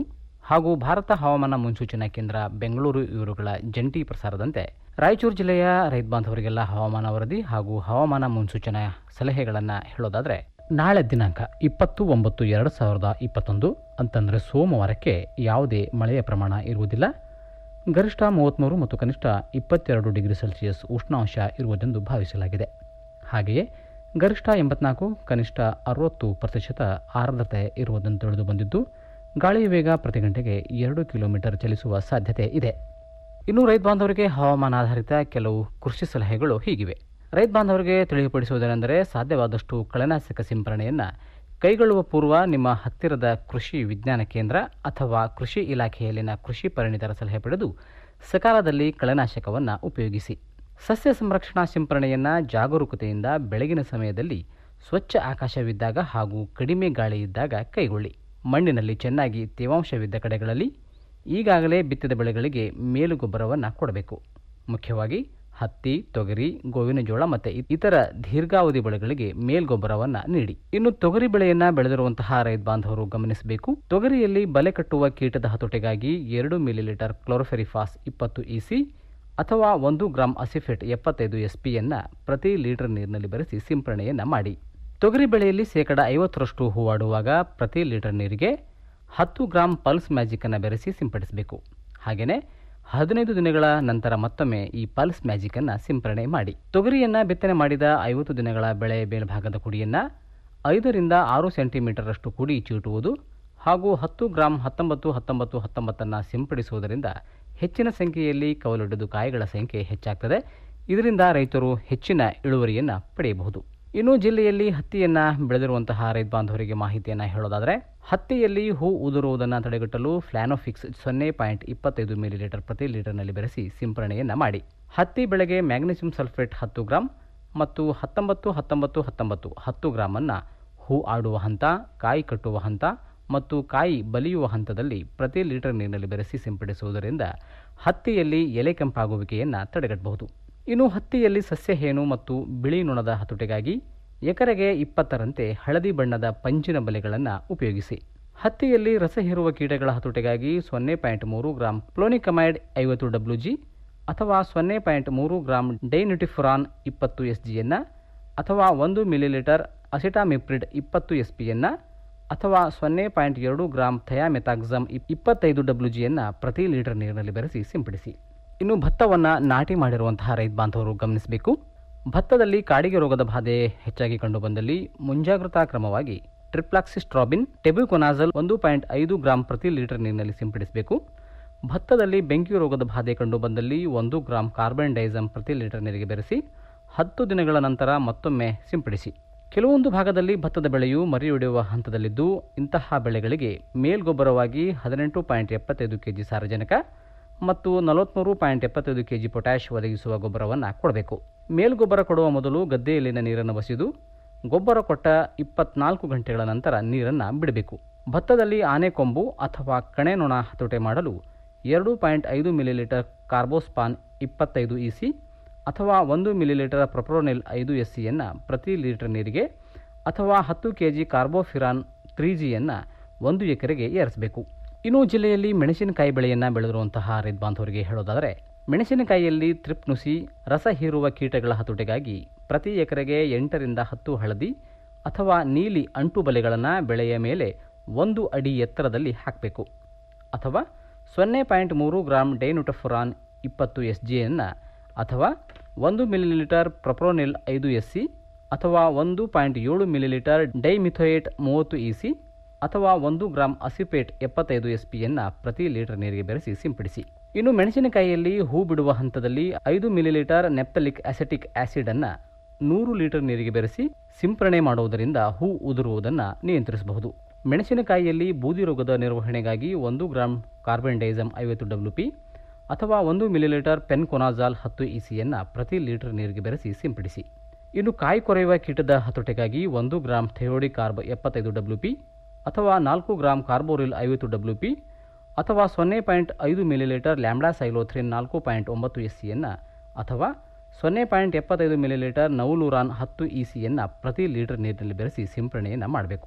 ಹಾಗೂ ಭಾರತ ಹವಾಮಾನ ಮುನ್ಸೂಚನಾ ಕೇಂದ್ರ ಬೆಂಗಳೂರು ಇವರುಗಳ ಜಂಟಿ ಪ್ರಸಾರದಂತೆ ರಾಯಚೂರು ಜಿಲ್ಲೆಯ ರೈತ ಬಾಂಧವರಿಗೆಲ್ಲ ಹವಾಮಾನ ವರದಿ ಹಾಗೂ ಹವಾಮಾನ ಮುನ್ಸೂಚನಾ ಸಲಹೆಗಳನ್ನು ಹೇಳೋದಾದರೆ ನಾಳೆ ದಿನಾಂಕ ಇಪ್ಪತ್ತು ಒಂಬತ್ತು ಎರಡು ಸಾವಿರದ ಇಪ್ಪತ್ತೊಂದು ಅಂತಂದರೆ ಸೋಮವಾರಕ್ಕೆ ಯಾವುದೇ ಮಳೆಯ ಪ್ರಮಾಣ ಇರುವುದಿಲ್ಲ ಗರಿಷ್ಠ ಮೂವತ್ತ್ಮೂರು ಮತ್ತು ಕನಿಷ್ಠ ಇಪ್ಪತ್ತೆರಡು ಡಿಗ್ರಿ ಸೆಲ್ಸಿಯಸ್ ಉಷ್ಣಾಂಶ ಇರುವುದೆಂದು ಭಾವಿಸಲಾಗಿದೆ ಹಾಗೆಯೇ ಗರಿಷ್ಠ ಎಂಬತ್ನಾಲ್ಕು ಕನಿಷ್ಠ ಅರವತ್ತು ಪ್ರತಿಶತ ಆರ್ದ್ರತೆ ಇರುವುದನ್ನು ತಿಳಿದು ಬಂದಿದ್ದು ಗಾಳಿಯ ವೇಗ ಪ್ರತಿ ಗಂಟೆಗೆ ಎರಡು ಕಿಲೋಮೀಟರ್ ಚಲಿಸುವ ಸಾಧ್ಯತೆ ಇದೆ ಇನ್ನು ರೈತ ಬಾಂಧವರಿಗೆ ಹವಾಮಾನ ಆಧಾರಿತ ಕೆಲವು ಕೃಷಿ ಸಲಹೆಗಳು ಹೀಗಿವೆ ರೈತ ಬಾಂಧವರಿಗೆ ತಿಳಿಯಪಡಿಸುವುದೇನೆಂದರೆ ಸಾಧ್ಯವಾದಷ್ಟು ಕಳೆನಾಶಕ ಸಿಂಪರಣೆಯನ್ನು ಕೈಗೊಳ್ಳುವ ಪೂರ್ವ ನಿಮ್ಮ ಹತ್ತಿರದ ಕೃಷಿ ವಿಜ್ಞಾನ ಕೇಂದ್ರ ಅಥವಾ ಕೃಷಿ ಇಲಾಖೆಯಲ್ಲಿನ ಕೃಷಿ ಪರಿಣಿತರ ಸಲಹೆ ಪಡೆದು ಸಕಾಲದಲ್ಲಿ ಕಳೆನಾಶಕವನ್ನು ಉಪಯೋಗಿಸಿ ಸಸ್ಯ ಸಂರಕ್ಷಣಾ ಸಿಂಪರಣೆಯನ್ನು ಜಾಗರೂಕತೆಯಿಂದ ಬೆಳಗಿನ ಸಮಯದಲ್ಲಿ ಸ್ವಚ್ಛ ಆಕಾಶವಿದ್ದಾಗ ಹಾಗೂ ಕಡಿಮೆ ಗಾಳಿ ಇದ್ದಾಗ ಕೈಗೊಳ್ಳಿ ಮಣ್ಣಿನಲ್ಲಿ ಚೆನ್ನಾಗಿ ತೇವಾಂಶವಿದ್ದ ಕಡೆಗಳಲ್ಲಿ ಈಗಾಗಲೇ ಬಿತ್ತಿದ ಬೆಳೆಗಳಿಗೆ ಮೇಲುಗೊಬ್ಬರವನ್ನು ಕೊಡಬೇಕು ಮುಖ್ಯವಾಗಿ ಹತ್ತಿ ತೊಗರಿ ಗೋವಿನ ಜೋಳ ಮತ್ತು ಇತರ ದೀರ್ಘಾವಧಿ ಬೆಳೆಗಳಿಗೆ ಮೇಲ್ಗೊಬ್ಬರವನ್ನು ನೀಡಿ ಇನ್ನು ತೊಗರಿ ಬೆಳೆಯನ್ನ ಬೆಳೆದಿರುವಂತಹ ರೈತ ಬಾಂಧವರು ಗಮನಿಸಬೇಕು ತೊಗರಿಯಲ್ಲಿ ಬಲೆ ಕಟ್ಟುವ ಕೀಟದ ಹತೋಟಿಗಾಗಿ ಎರಡು ಮಿಲಿಲೀಟರ್ ಕ್ಲೋರೋಫೆರಿಫಾಸ್ ಇಪ್ಪತ್ತು ಇಸಿ ಅಥವಾ ಒಂದು ಗ್ರಾಂ ಅಸಿಫೆಟ್ ಎಪ್ಪತ್ತೈದು ಎಸ್ಪಿಯನ್ನ ಪ್ರತಿ ಲೀಟರ್ ನೀರಿನಲ್ಲಿ ಬೆರೆಸಿ ಸಿಂಪರಣೆಯನ್ನ ಮಾಡಿ ತೊಗರಿ ಬೆಳೆಯಲ್ಲಿ ಶೇಕಡ ಐವತ್ತರಷ್ಟು ಹೂವಾಡುವಾಗ ಪ್ರತಿ ಲೀಟರ್ ನೀರಿಗೆ ಹತ್ತು ಗ್ರಾಂ ಪಲ್ಸ್ ಮ್ಯಾಜಿಕ್ ಅನ್ನು ಬೆರೆಸಿ ಸಿಂಪಡಿಸಬೇಕು ಹಾಗೆಯೇ ಹದಿನೈದು ದಿನಗಳ ನಂತರ ಮತ್ತೊಮ್ಮೆ ಈ ಪಲ್ಸ್ ಮ್ಯಾಜಿಕ್ ಅನ್ನ ಸಿಂಪರಣೆ ಮಾಡಿ ತೊಗರಿಯನ್ನ ಬಿತ್ತನೆ ಮಾಡಿದ ಐವತ್ತು ದಿನಗಳ ಬೆಳೆ ಮೇಲ್ಭಾಗದ ಕುಡಿಯನ್ನ ಐದರಿಂದ ಆರು ಸೆಂಟಿಮೀಟರ್ ಅಷ್ಟು ಕುಡಿ ಚೀಟುವುದು ಹಾಗೂ ಹತ್ತು ಗ್ರಾಂ ಹತ್ತೊಂಬತ್ತು ಹತ್ತೊಂಬತ್ತು ಹತ್ತೊಂಬತ್ತನ್ನು ಸಿಂಪಡಿಸುವುದರಿಂದ ಹೆಚ್ಚಿನ ಸಂಖ್ಯೆಯಲ್ಲಿ ಕವಲೊಡೆದು ಕಾಯಿಗಳ ಸಂಖ್ಯೆ ಹೆಚ್ಚಾಗ್ತದೆ ಇದರಿಂದ ರೈತರು ಹೆಚ್ಚಿನ ಇಳುವರಿಯನ್ನು ಪಡೆಯಬಹುದು ಇನ್ನು ಜಿಲ್ಲೆಯಲ್ಲಿ ಹತ್ತಿಯನ್ನ ಬೆಳೆದಿರುವಂತಹ ರೈತ ಬಾಂಧವರಿಗೆ ಮಾಹಿತಿಯನ್ನು ಹೇಳೋದಾದರೆ ಹತ್ತಿಯಲ್ಲಿ ಹೂ ಉದುರುವುದನ್ನು ತಡೆಗಟ್ಟಲು ಫ್ಲಾನೋಫಿಕ್ಸ್ ಸೊನ್ನೆ ಪಾಯಿಂಟ್ ಇಪ್ಪತ್ತೈದು ಮಿಲಿಲೀಟರ್ ಪ್ರತಿ ಲೀಟರ್ನಲ್ಲಿ ಬೆರೆಸಿ ಸಿಂಪರಣೆಯನ್ನು ಮಾಡಿ ಹತ್ತಿ ಬೆಳೆಗೆ ಮ್ಯಾಗ್ನೀಸಿಯಂ ಸಲ್ಫೇಟ್ ಹತ್ತು ಗ್ರಾಂ ಮತ್ತು ಹತ್ತೊಂಬತ್ತು ಹತ್ತೊಂಬತ್ತು ಹತ್ತೊಂಬತ್ತು ಹತ್ತು ಗ್ರಾಮನ್ನು ಹೂ ಆಡುವ ಹಂತ ಕಾಯಿ ಕಟ್ಟುವ ಹಂತ ಮತ್ತು ಕಾಯಿ ಬಲಿಯುವ ಹಂತದಲ್ಲಿ ಪ್ರತಿ ಲೀಟರ್ ನೀರಿನಲ್ಲಿ ಬೆರೆಸಿ ಸಿಂಪಡಿಸುವುದರಿಂದ ಹತ್ತಿಯಲ್ಲಿ ಎಲೆ ಕೆಂಪಾಗುವಿಕೆಯನ್ನು ತಡೆಗಟ್ಟಬಹುದು ಇನ್ನು ಹತ್ತಿಯಲ್ಲಿ ಸಸ್ಯಹೇನು ಮತ್ತು ಬಿಳಿ ನೊಣದ ಹತೋಟಿಗಾಗಿ ಎಕರೆಗೆ ಇಪ್ಪತ್ತರಂತೆ ಹಳದಿ ಬಣ್ಣದ ಪಂಜಿನ ಬಲೆಗಳನ್ನು ಉಪಯೋಗಿಸಿ ಹತ್ತಿಯಲ್ಲಿ ರಸ ಹೀರುವ ಕೀಟಗಳ ಹತೋಟಿಗಾಗಿ ಸೊನ್ನೆ ಪಾಯಿಂಟ್ ಮೂರು ಗ್ರಾಂ ಪ್ಲೋನಿಕಮೈಡ್ ಐವತ್ತು ಡಬ್ಲ್ಯೂ ಜಿ ಅಥವಾ ಸೊನ್ನೆ ಪಾಯಿಂಟ್ ಮೂರು ಗ್ರಾಂ ಡೈನ್ಯುಟಿಫುರಾನ್ ಇಪ್ಪತ್ತು ಎಸ್ ಜಿಯನ್ನು ಅಥವಾ ಒಂದು ಮಿಲಿಲೀಟರ್ ಅಸಿಟಾಮಿಪ್ರಿಡ್ ಇಪ್ಪತ್ತು ಎಸ್ ಪಿಯನ್ನು ಅಥವಾ ಸೊನ್ನೆ ಪಾಯಿಂಟ್ ಎರಡು ಗ್ರಾಂ ಥಯಾಮೆಥಾಕ್ಸಮ್ ಇಪ್ಪತ್ತೈದು ಡಬ್ಲ್ಯೂ ಜಿಯನ್ನು ಪ್ರತಿ ಲೀಟರ್ ನೀರಿನಲ್ಲಿ ಬೆರೆಸಿ ಸಿಂಪಡಿಸಿ ಇನ್ನು ಭತ್ತವನ್ನು ನಾಟಿ ಮಾಡಿರುವಂತಹ ರೈತ ಬಾಂಧವರು ಗಮನಿಸಬೇಕು ಭತ್ತದಲ್ಲಿ ಕಾಡಿಗೆ ರೋಗದ ಬಾಧೆ ಹೆಚ್ಚಾಗಿ ಕಂಡುಬಂದಲ್ಲಿ ಮುಂಜಾಗ್ರತಾ ಕ್ರಮವಾಗಿ ಟ್ರಿಪ್ಲಾಕ್ಸಿಸ್ಟ್ರಾಬಿನ್ ಟೆಬ್ಯುಕೊನಾಜಲ್ ಒಂದು ಪಾಯಿಂಟ್ ಐದು ಗ್ರಾಂ ಪ್ರತಿ ಲೀಟರ್ ನೀರಿನಲ್ಲಿ ಸಿಂಪಡಿಸಬೇಕು ಭತ್ತದಲ್ಲಿ ಬೆಂಕಿ ರೋಗದ ಬಾಧೆ ಕಂಡುಬಂದಲ್ಲಿ ಒಂದು ಗ್ರಾಂ ಕಾರ್ಬನ್ ಡೈಸಮ್ ಪ್ರತಿ ಲೀಟರ್ ನೀರಿಗೆ ಬೆರೆಸಿ ಹತ್ತು ದಿನಗಳ ನಂತರ ಮತ್ತೊಮ್ಮೆ ಸಿಂಪಡಿಸಿ ಕೆಲವೊಂದು ಭಾಗದಲ್ಲಿ ಭತ್ತದ ಬೆಳೆಯು ಮರಿಯೊಡೆಯುವ ಹಂತದಲ್ಲಿದ್ದು ಇಂತಹ ಬೆಳೆಗಳಿಗೆ ಮೇಲ್ಗೊಬ್ಬರವಾಗಿ ಹದಿನೆಂಟು ಪಾಯಿಂಟ್ ಎಪ್ಪತ್ತೈದು ಕೆಜಿ ಸಾರಜನಕ ಮತ್ತು ನಲವತ್ತ್ಮೂರು ಪಾಯಿಂಟ್ ಎಪ್ಪತ್ತೈದು ಕೆಜಿ ಪೊಟ್ಯಾಷ್ ಒದಗಿಸುವ ಗೊಬ್ಬರವನ್ನು ಕೊಡಬೇಕು ಮೇಲ್ಗೊಬ್ಬರ ಕೊಡುವ ಮೊದಲು ಗದ್ದೆಯಲ್ಲಿನ ನೀರನ್ನು ಬಸಿದು ಗೊಬ್ಬರ ಕೊಟ್ಟ ಇಪ್ಪತ್ನಾಲ್ಕು ಗಂಟೆಗಳ ನಂತರ ನೀರನ್ನು ಬಿಡಬೇಕು ಭತ್ತದಲ್ಲಿ ಆನೆಕೊಂಬು ಅಥವಾ ಕಣೆ ನೊಣ ಹತೋಟೆ ಮಾಡಲು ಎರಡು ಪಾಯಿಂಟ್ ಐದು ಮಿಲಿಲೀಟರ್ ಕಾರ್ಬೋಸ್ಪಾನ್ ಇಪ್ಪತ್ತೈದು ಇಸಿ ಅಥವಾ ಒಂದು ಮಿಲಿಲೀಟರ್ ಪ್ರೊಪ್ರೋನಿಲ್ ಐದು ಎಸ್ ಸಿಯನ್ನು ಪ್ರತಿ ಲೀಟರ್ ನೀರಿಗೆ ಅಥವಾ ಹತ್ತು ಕೆ ಜಿ ಕಾರ್ಬೋಫಿರಾನ್ ತ್ರೀ ಜಿಯನ್ನು ಒಂದು ಎಕರೆಗೆ ಏರಿಸಬೇಕು ಇನ್ನು ಜಿಲ್ಲೆಯಲ್ಲಿ ಮೆಣಸಿನಕಾಯಿ ಬೆಳೆಯನ್ನು ಬೆಳೆದಿರುವಂತಹ ರೈತ ಬಾಂಧವರಿಗೆ ಹೇಳೋದಾದರೆ ಮೆಣಸಿನಕಾಯಿಯಲ್ಲಿ ತ್ರಿಪ್ ನುಸಿ ರಸ ಹೀರುವ ಕೀಟಗಳ ಹತೋಟಿಗಾಗಿ ಪ್ರತಿ ಎಕರೆಗೆ ಎಂಟರಿಂದ ಹತ್ತು ಹಳದಿ ಅಥವಾ ನೀಲಿ ಅಂಟು ಬಲೆಗಳನ್ನು ಬೆಳೆಯ ಮೇಲೆ ಒಂದು ಅಡಿ ಎತ್ತರದಲ್ಲಿ ಹಾಕಬೇಕು ಅಥವಾ ಸೊನ್ನೆ ಪಾಯಿಂಟ್ ಮೂರು ಗ್ರಾಂ ಡೈನುಟಫುರಾನ್ ಇಪ್ಪತ್ತು ಎಸ್ ಜಿಯನ್ನು ಅಥವಾ ಒಂದು ಮಿಲಿಲೀಟರ್ ಪ್ರೊಪ್ರೋನಿಲ್ ಐದು ಎಸ್ ಸಿ ಅಥವಾ ಒಂದು ಪಾಯಿಂಟ್ ಏಳು ಮಿಲಿಲೀಟರ್ ಡೈಮಿಥೋಯೇಟ್ ಮೂವತ್ತು ಇ ಸಿ ಅಥವಾ ಒಂದು ಗ್ರಾಂ ಅಸಿಪೇಟ್ ಎಪ್ಪತ್ತೈದು ಎಸ್ ಪಿಯನ್ನು ಪ್ರತಿ ಲೀಟರ್ ನೀರಿಗೆ ಬೆರೆಸಿ ಸಿಂಪಡಿಸಿ ಇನ್ನು ಮೆಣಸಿನಕಾಯಿಯಲ್ಲಿ ಹೂ ಬಿಡುವ ಹಂತದಲ್ಲಿ ಐದು ಮಿಲಿಲೀಟರ್ ನೆಪ್ತಲಿಕ್ ಅಸೆಟಿಕ್ ಆಸಿಡ್ ಅನ್ನು ನೂರು ಲೀಟರ್ ನೀರಿಗೆ ಬೆರೆಸಿ ಸಿಂಪರಣೆ ಮಾಡುವುದರಿಂದ ಹೂ ಉದುರುವುದನ್ನು ನಿಯಂತ್ರಿಸಬಹುದು ಮೆಣಸಿನಕಾಯಿಯಲ್ಲಿ ಬೂದಿ ರೋಗದ ನಿರ್ವಹಣೆಗಾಗಿ ಒಂದು ಗ್ರಾಂ ಕಾರ್ಬನ್ ಡೈಸಮ್ ಐವತ್ತು ಡಬ್ಲ್ಯೂ ಪಿ ಅಥವಾ ಒಂದು ಮಿಲಿಲೀಟರ್ ಪೆನ್ಕೊನಾಜಾಲ್ ಹತ್ತು ಇಸಿಯನ್ನು ಪ್ರತಿ ಲೀಟರ್ ನೀರಿಗೆ ಬೆರೆಸಿ ಸಿಂಪಡಿಸಿ ಇನ್ನು ಕಾಯಿ ಕೊರೆಯುವ ಕೀಟದ ಹತೋಟಿಗಾಗಿ ಒಂದು ಗ್ರಾಂ ಥೆಯೋಡಿ ಕಾರ್ಬ್ ಎಪ್ಪತ್ತೈದು ಡಬ್ಲ್ಯೂ ಪಿ ಅಥವಾ ನಾಲ್ಕು ಗ್ರಾಂ ಕಾರ್ಬೋರಿಲ್ ಐವತ್ತು ಡಬ್ಲ್ಯೂ ಪಿ ಅಥವಾ ಸೊನ್ನೆ ಪಾಯಿಂಟ್ ಐದು ಮಿಲಿಲೀಟರ್ ಲ್ಯಾಂಬ್ಡಾ ಸೈಲೋಥ್ರಿನ್ ನಾಲ್ಕು ಪಾಯಿಂಟ್ ಒಂಬತ್ತು ಎಸ್ ಸಿಯನ್ನು ಅಥವಾ ಸೊನ್ನೆ ಪಾಯಿಂಟ್ ಎಪ್ಪತ್ತೈದು ಮಿಲಿಲೀಟರ್ ನೌಲೂರಾನ್ ಹತ್ತು ಇ ಸಿಯನ್ನು ಪ್ರತಿ ಲೀಟರ್ ನೀರಿನಲ್ಲಿ ಬೆರೆಸಿ ಸಿಂಪರಣೆಯನ್ನು ಮಾಡಬೇಕು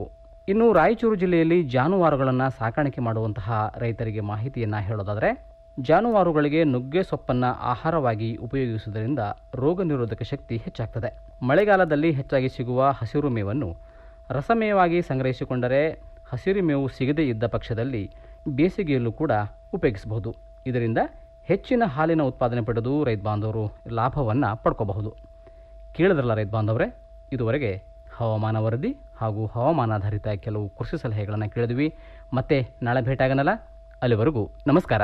ಇನ್ನು ರಾಯಚೂರು ಜಿಲ್ಲೆಯಲ್ಲಿ ಜಾನುವಾರುಗಳನ್ನು ಸಾಕಾಣಿಕೆ ಮಾಡುವಂತಹ ರೈತರಿಗೆ ಮಾಹಿತಿಯನ್ನು ಹೇಳೋದಾದರೆ ಜಾನುವಾರುಗಳಿಗೆ ನುಗ್ಗೆ ಸೊಪ್ಪನ್ನು ಆಹಾರವಾಗಿ ಉಪಯೋಗಿಸುವುದರಿಂದ ರೋಗ ನಿರೋಧಕ ಶಕ್ತಿ ಹೆಚ್ಚಾಗ್ತದೆ ಮಳೆಗಾಲದಲ್ಲಿ ಹೆಚ್ಚಾಗಿ ಸಿಗುವ ಹಸಿರು ಮೇವನ್ನು ರಸಮೇವಾಗಿ ಸಂಗ್ರಹಿಸಿಕೊಂಡರೆ ಹಸಿರು ಮೇವು ಸಿಗದೇ ಇದ್ದ ಪಕ್ಷದಲ್ಲಿ ಬೇಸಿಗೆಯಲ್ಲೂ ಕೂಡ ಉಪಯೋಗಿಸಬಹುದು ಇದರಿಂದ ಹೆಚ್ಚಿನ ಹಾಲಿನ ಉತ್ಪಾದನೆ ಪಡೆದು ರೈತ ಬಾಂಧವರು ಲಾಭವನ್ನು ಪಡ್ಕೋಬಹುದು ಕೇಳಿದ್ರಲ್ಲ ರೈತ ಬಾಂಧವರೇ ಇದುವರೆಗೆ ಹವಾಮಾನ ವರದಿ ಹಾಗೂ ಹವಾಮಾನಾಧಾರಿತ ಕೆಲವು ಕೃಷಿ ಸಲಹೆಗಳನ್ನು ಕೇಳಿದ್ವಿ ಮತ್ತೆ ನಾಳೆ ಭೇಟಿಯಾಗನಲ್ಲ ಅಲ್ಲಿವರೆಗೂ ನಮಸ್ಕಾರ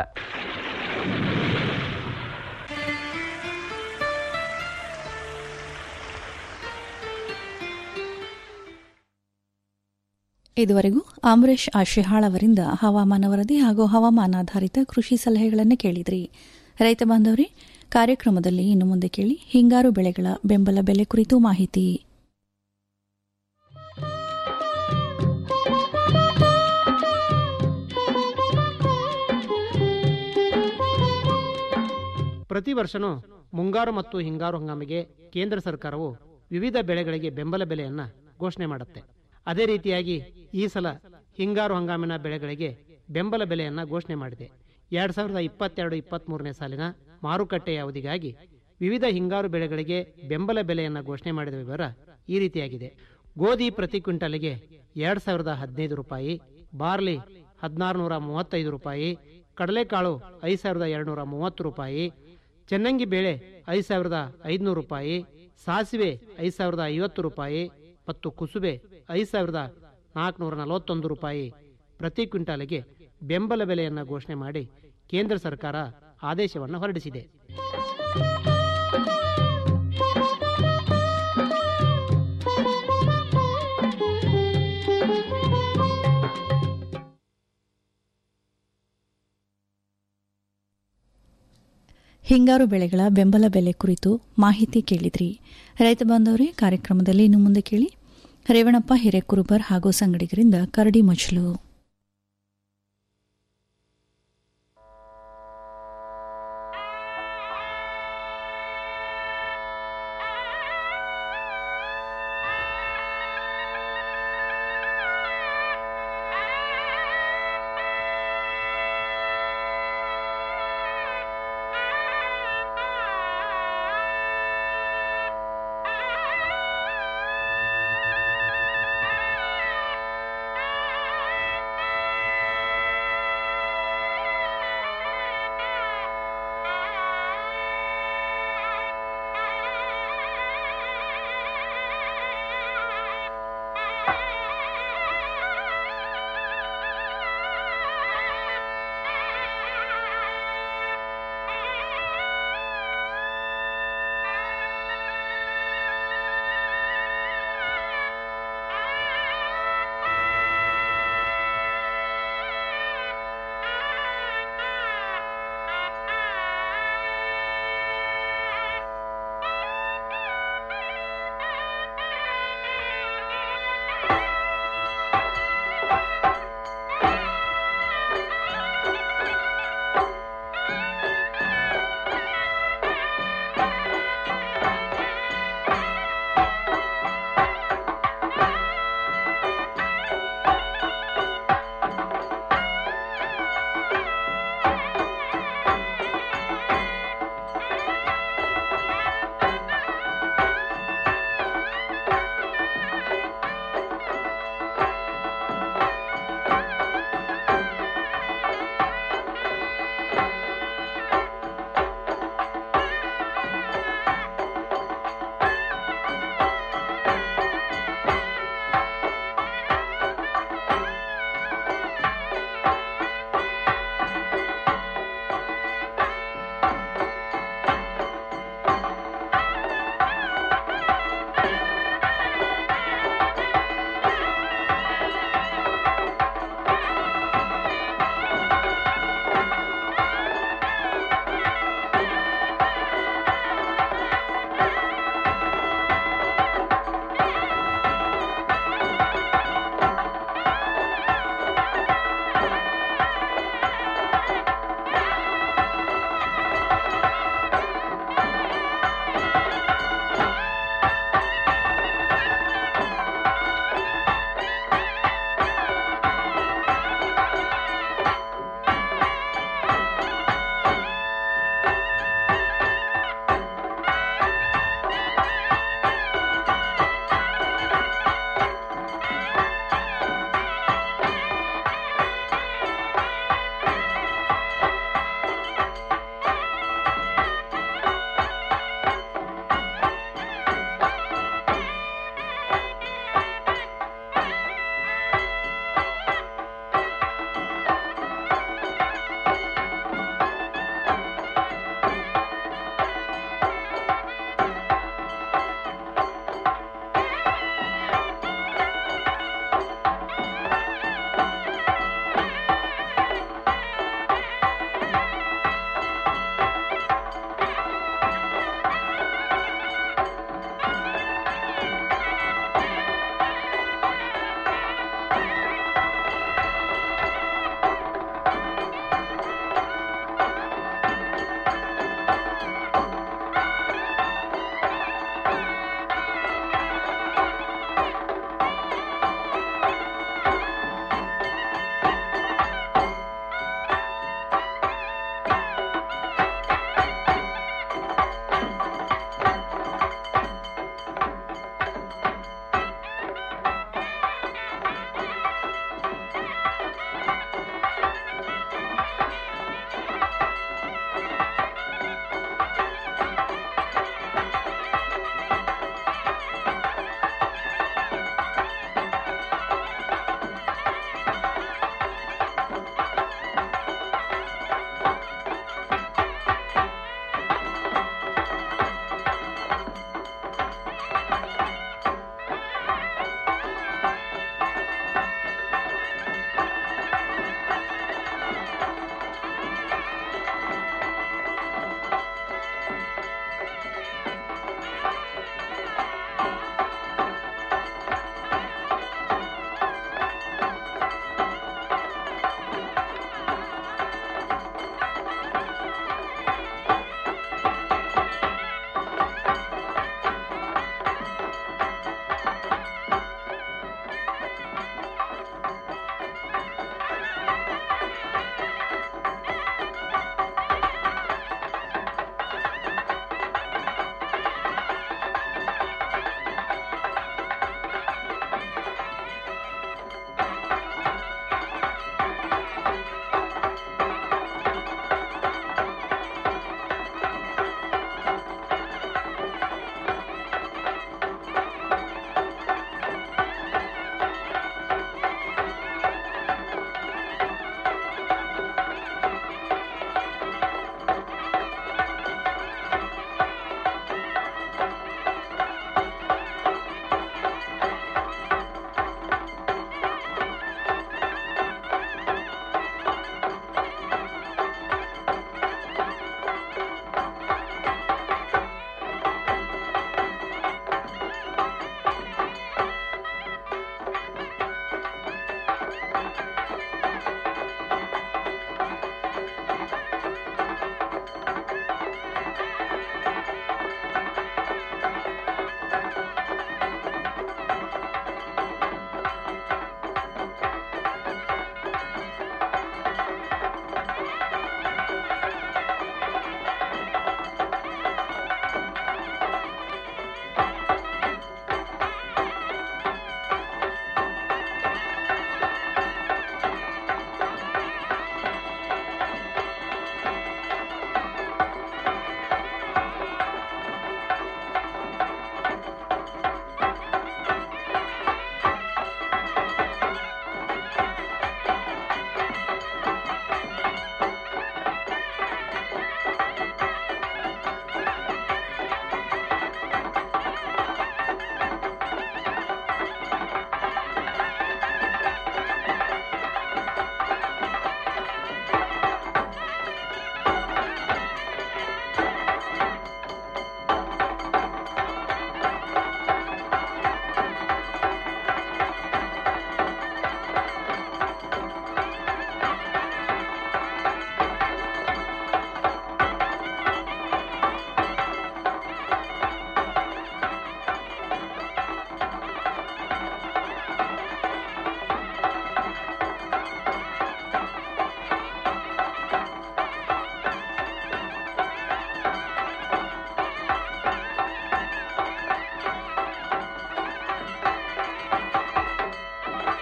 ಇದುವರೆಗೂ ಅಮರೇಶ್ ಆಶಿಹಾಳ್ ಅವರಿಂದ ಹವಾಮಾನ ವರದಿ ಹಾಗೂ ಹವಾಮಾನಾಧಾರಿತ ಕೃಷಿ ಸಲಹೆಗಳನ್ನು ಕೇಳಿದ್ರಿ ರೈತ ಬಾಂಧವರೇ ಕಾರ್ಯಕ್ರಮದಲ್ಲಿ ಇನ್ನು ಮುಂದೆ ಕೇಳಿ ಹಿಂಗಾರು ಬೆಳೆಗಳ ಬೆಂಬಲ ಬೆಲೆ ಕುರಿತು ಮಾಹಿತಿ ಪ್ರತಿ ವರ್ಷನೂ ಮುಂಗಾರು ಮತ್ತು ಹಿಂಗಾರು ಹಂಗಾಮಿಗೆ ಕೇಂದ್ರ ಸರ್ಕಾರವು ವಿವಿಧ ಬೆಳೆಗಳಿಗೆ ಬೆಂಬಲ ಬೆಲೆಯನ್ನ ಘೋಷಣೆ ಮಾಡುತ್ತೆ ಅದೇ ರೀತಿಯಾಗಿ ಈ ಸಲ ಹಿಂಗಾರು ಹಂಗಾಮಿನ ಬೆಳೆಗಳಿಗೆ ಬೆಂಬಲ ಬೆಲೆಯನ್ನ ಘೋಷಣೆ ಮಾಡಿದೆ ಎರಡ್ ಸಾವಿರದ ಇಪ್ಪತ್ತೆರಡು ಇಪ್ಪತ್ತ್ ಮೂರನೇ ಸಾಲಿನ ಮಾರುಕಟ್ಟೆಯ ಅವಧಿಗಾಗಿ ವಿವಿಧ ಹಿಂಗಾರು ಬೆಳೆಗಳಿಗೆ ಬೆಂಬಲ ಬೆಲೆಯನ್ನ ಘೋಷಣೆ ಮಾಡಿದ ವಿವರ ಈ ರೀತಿಯಾಗಿದೆ ಗೋಧಿ ಪ್ರತಿ ಕ್ವಿಂಟಲ್ಗೆ ಎರಡ್ ಸಾವಿರದ ಹದಿನೈದು ರೂಪಾಯಿ ಬಾರ್ಲಿ ಹದಿನಾರು ನೂರ ಮೂವತ್ತೈದು ರೂಪಾಯಿ ಕಡಲೆಕಾಳು ಐದು ಸಾವಿರದ ಎರಡುನೂರ ಮೂವತ್ತು ರೂಪಾಯಿ ಚೆನ್ನಂಗಿ ಬೇಳೆ ಐದು ಸಾವಿರದ ಐದುನೂರು ರೂಪಾಯಿ ಸಾಸಿವೆ ಐದು ಸಾವಿರದ ಐವತ್ತು ರೂಪಾಯಿ ಮತ್ತು ಕುಸುಬೆ ಐದು ಸಾವಿರದ ನಾಲ್ಕುನೂರ ನಲವತ್ತೊಂದು ರೂಪಾಯಿ ಪ್ರತಿ ಕ್ವಿಂಟಾಲಿಗೆ ಬೆಂಬಲ ಬೆಲೆಯನ್ನು ಘೋಷಣೆ ಮಾಡಿ ಕೇಂದ್ರ ಸರ್ಕಾರ ಆದೇಶವನ್ನು ಹೊರಡಿಸಿದೆ ಹಿಂಗಾರು ಬೆಳೆಗಳ ಬೆಂಬಲ ಬೆಲೆ ಕುರಿತು ಮಾಹಿತಿ ಕೇಳಿದ್ರಿ ರೈತ ಬಾಂಧವರೇ ಕಾರ್ಯಕ್ರಮದಲ್ಲಿ ಇನ್ನು ಮುಂದೆ ಕೇಳಿ ರೇವಣಪ್ಪ ಹಿರೇಕುರುಬರ್ ಹಾಗೂ ಸಂಗಡಿಗರಿಂದ ಕರಡಿ ಮಜ್ಲು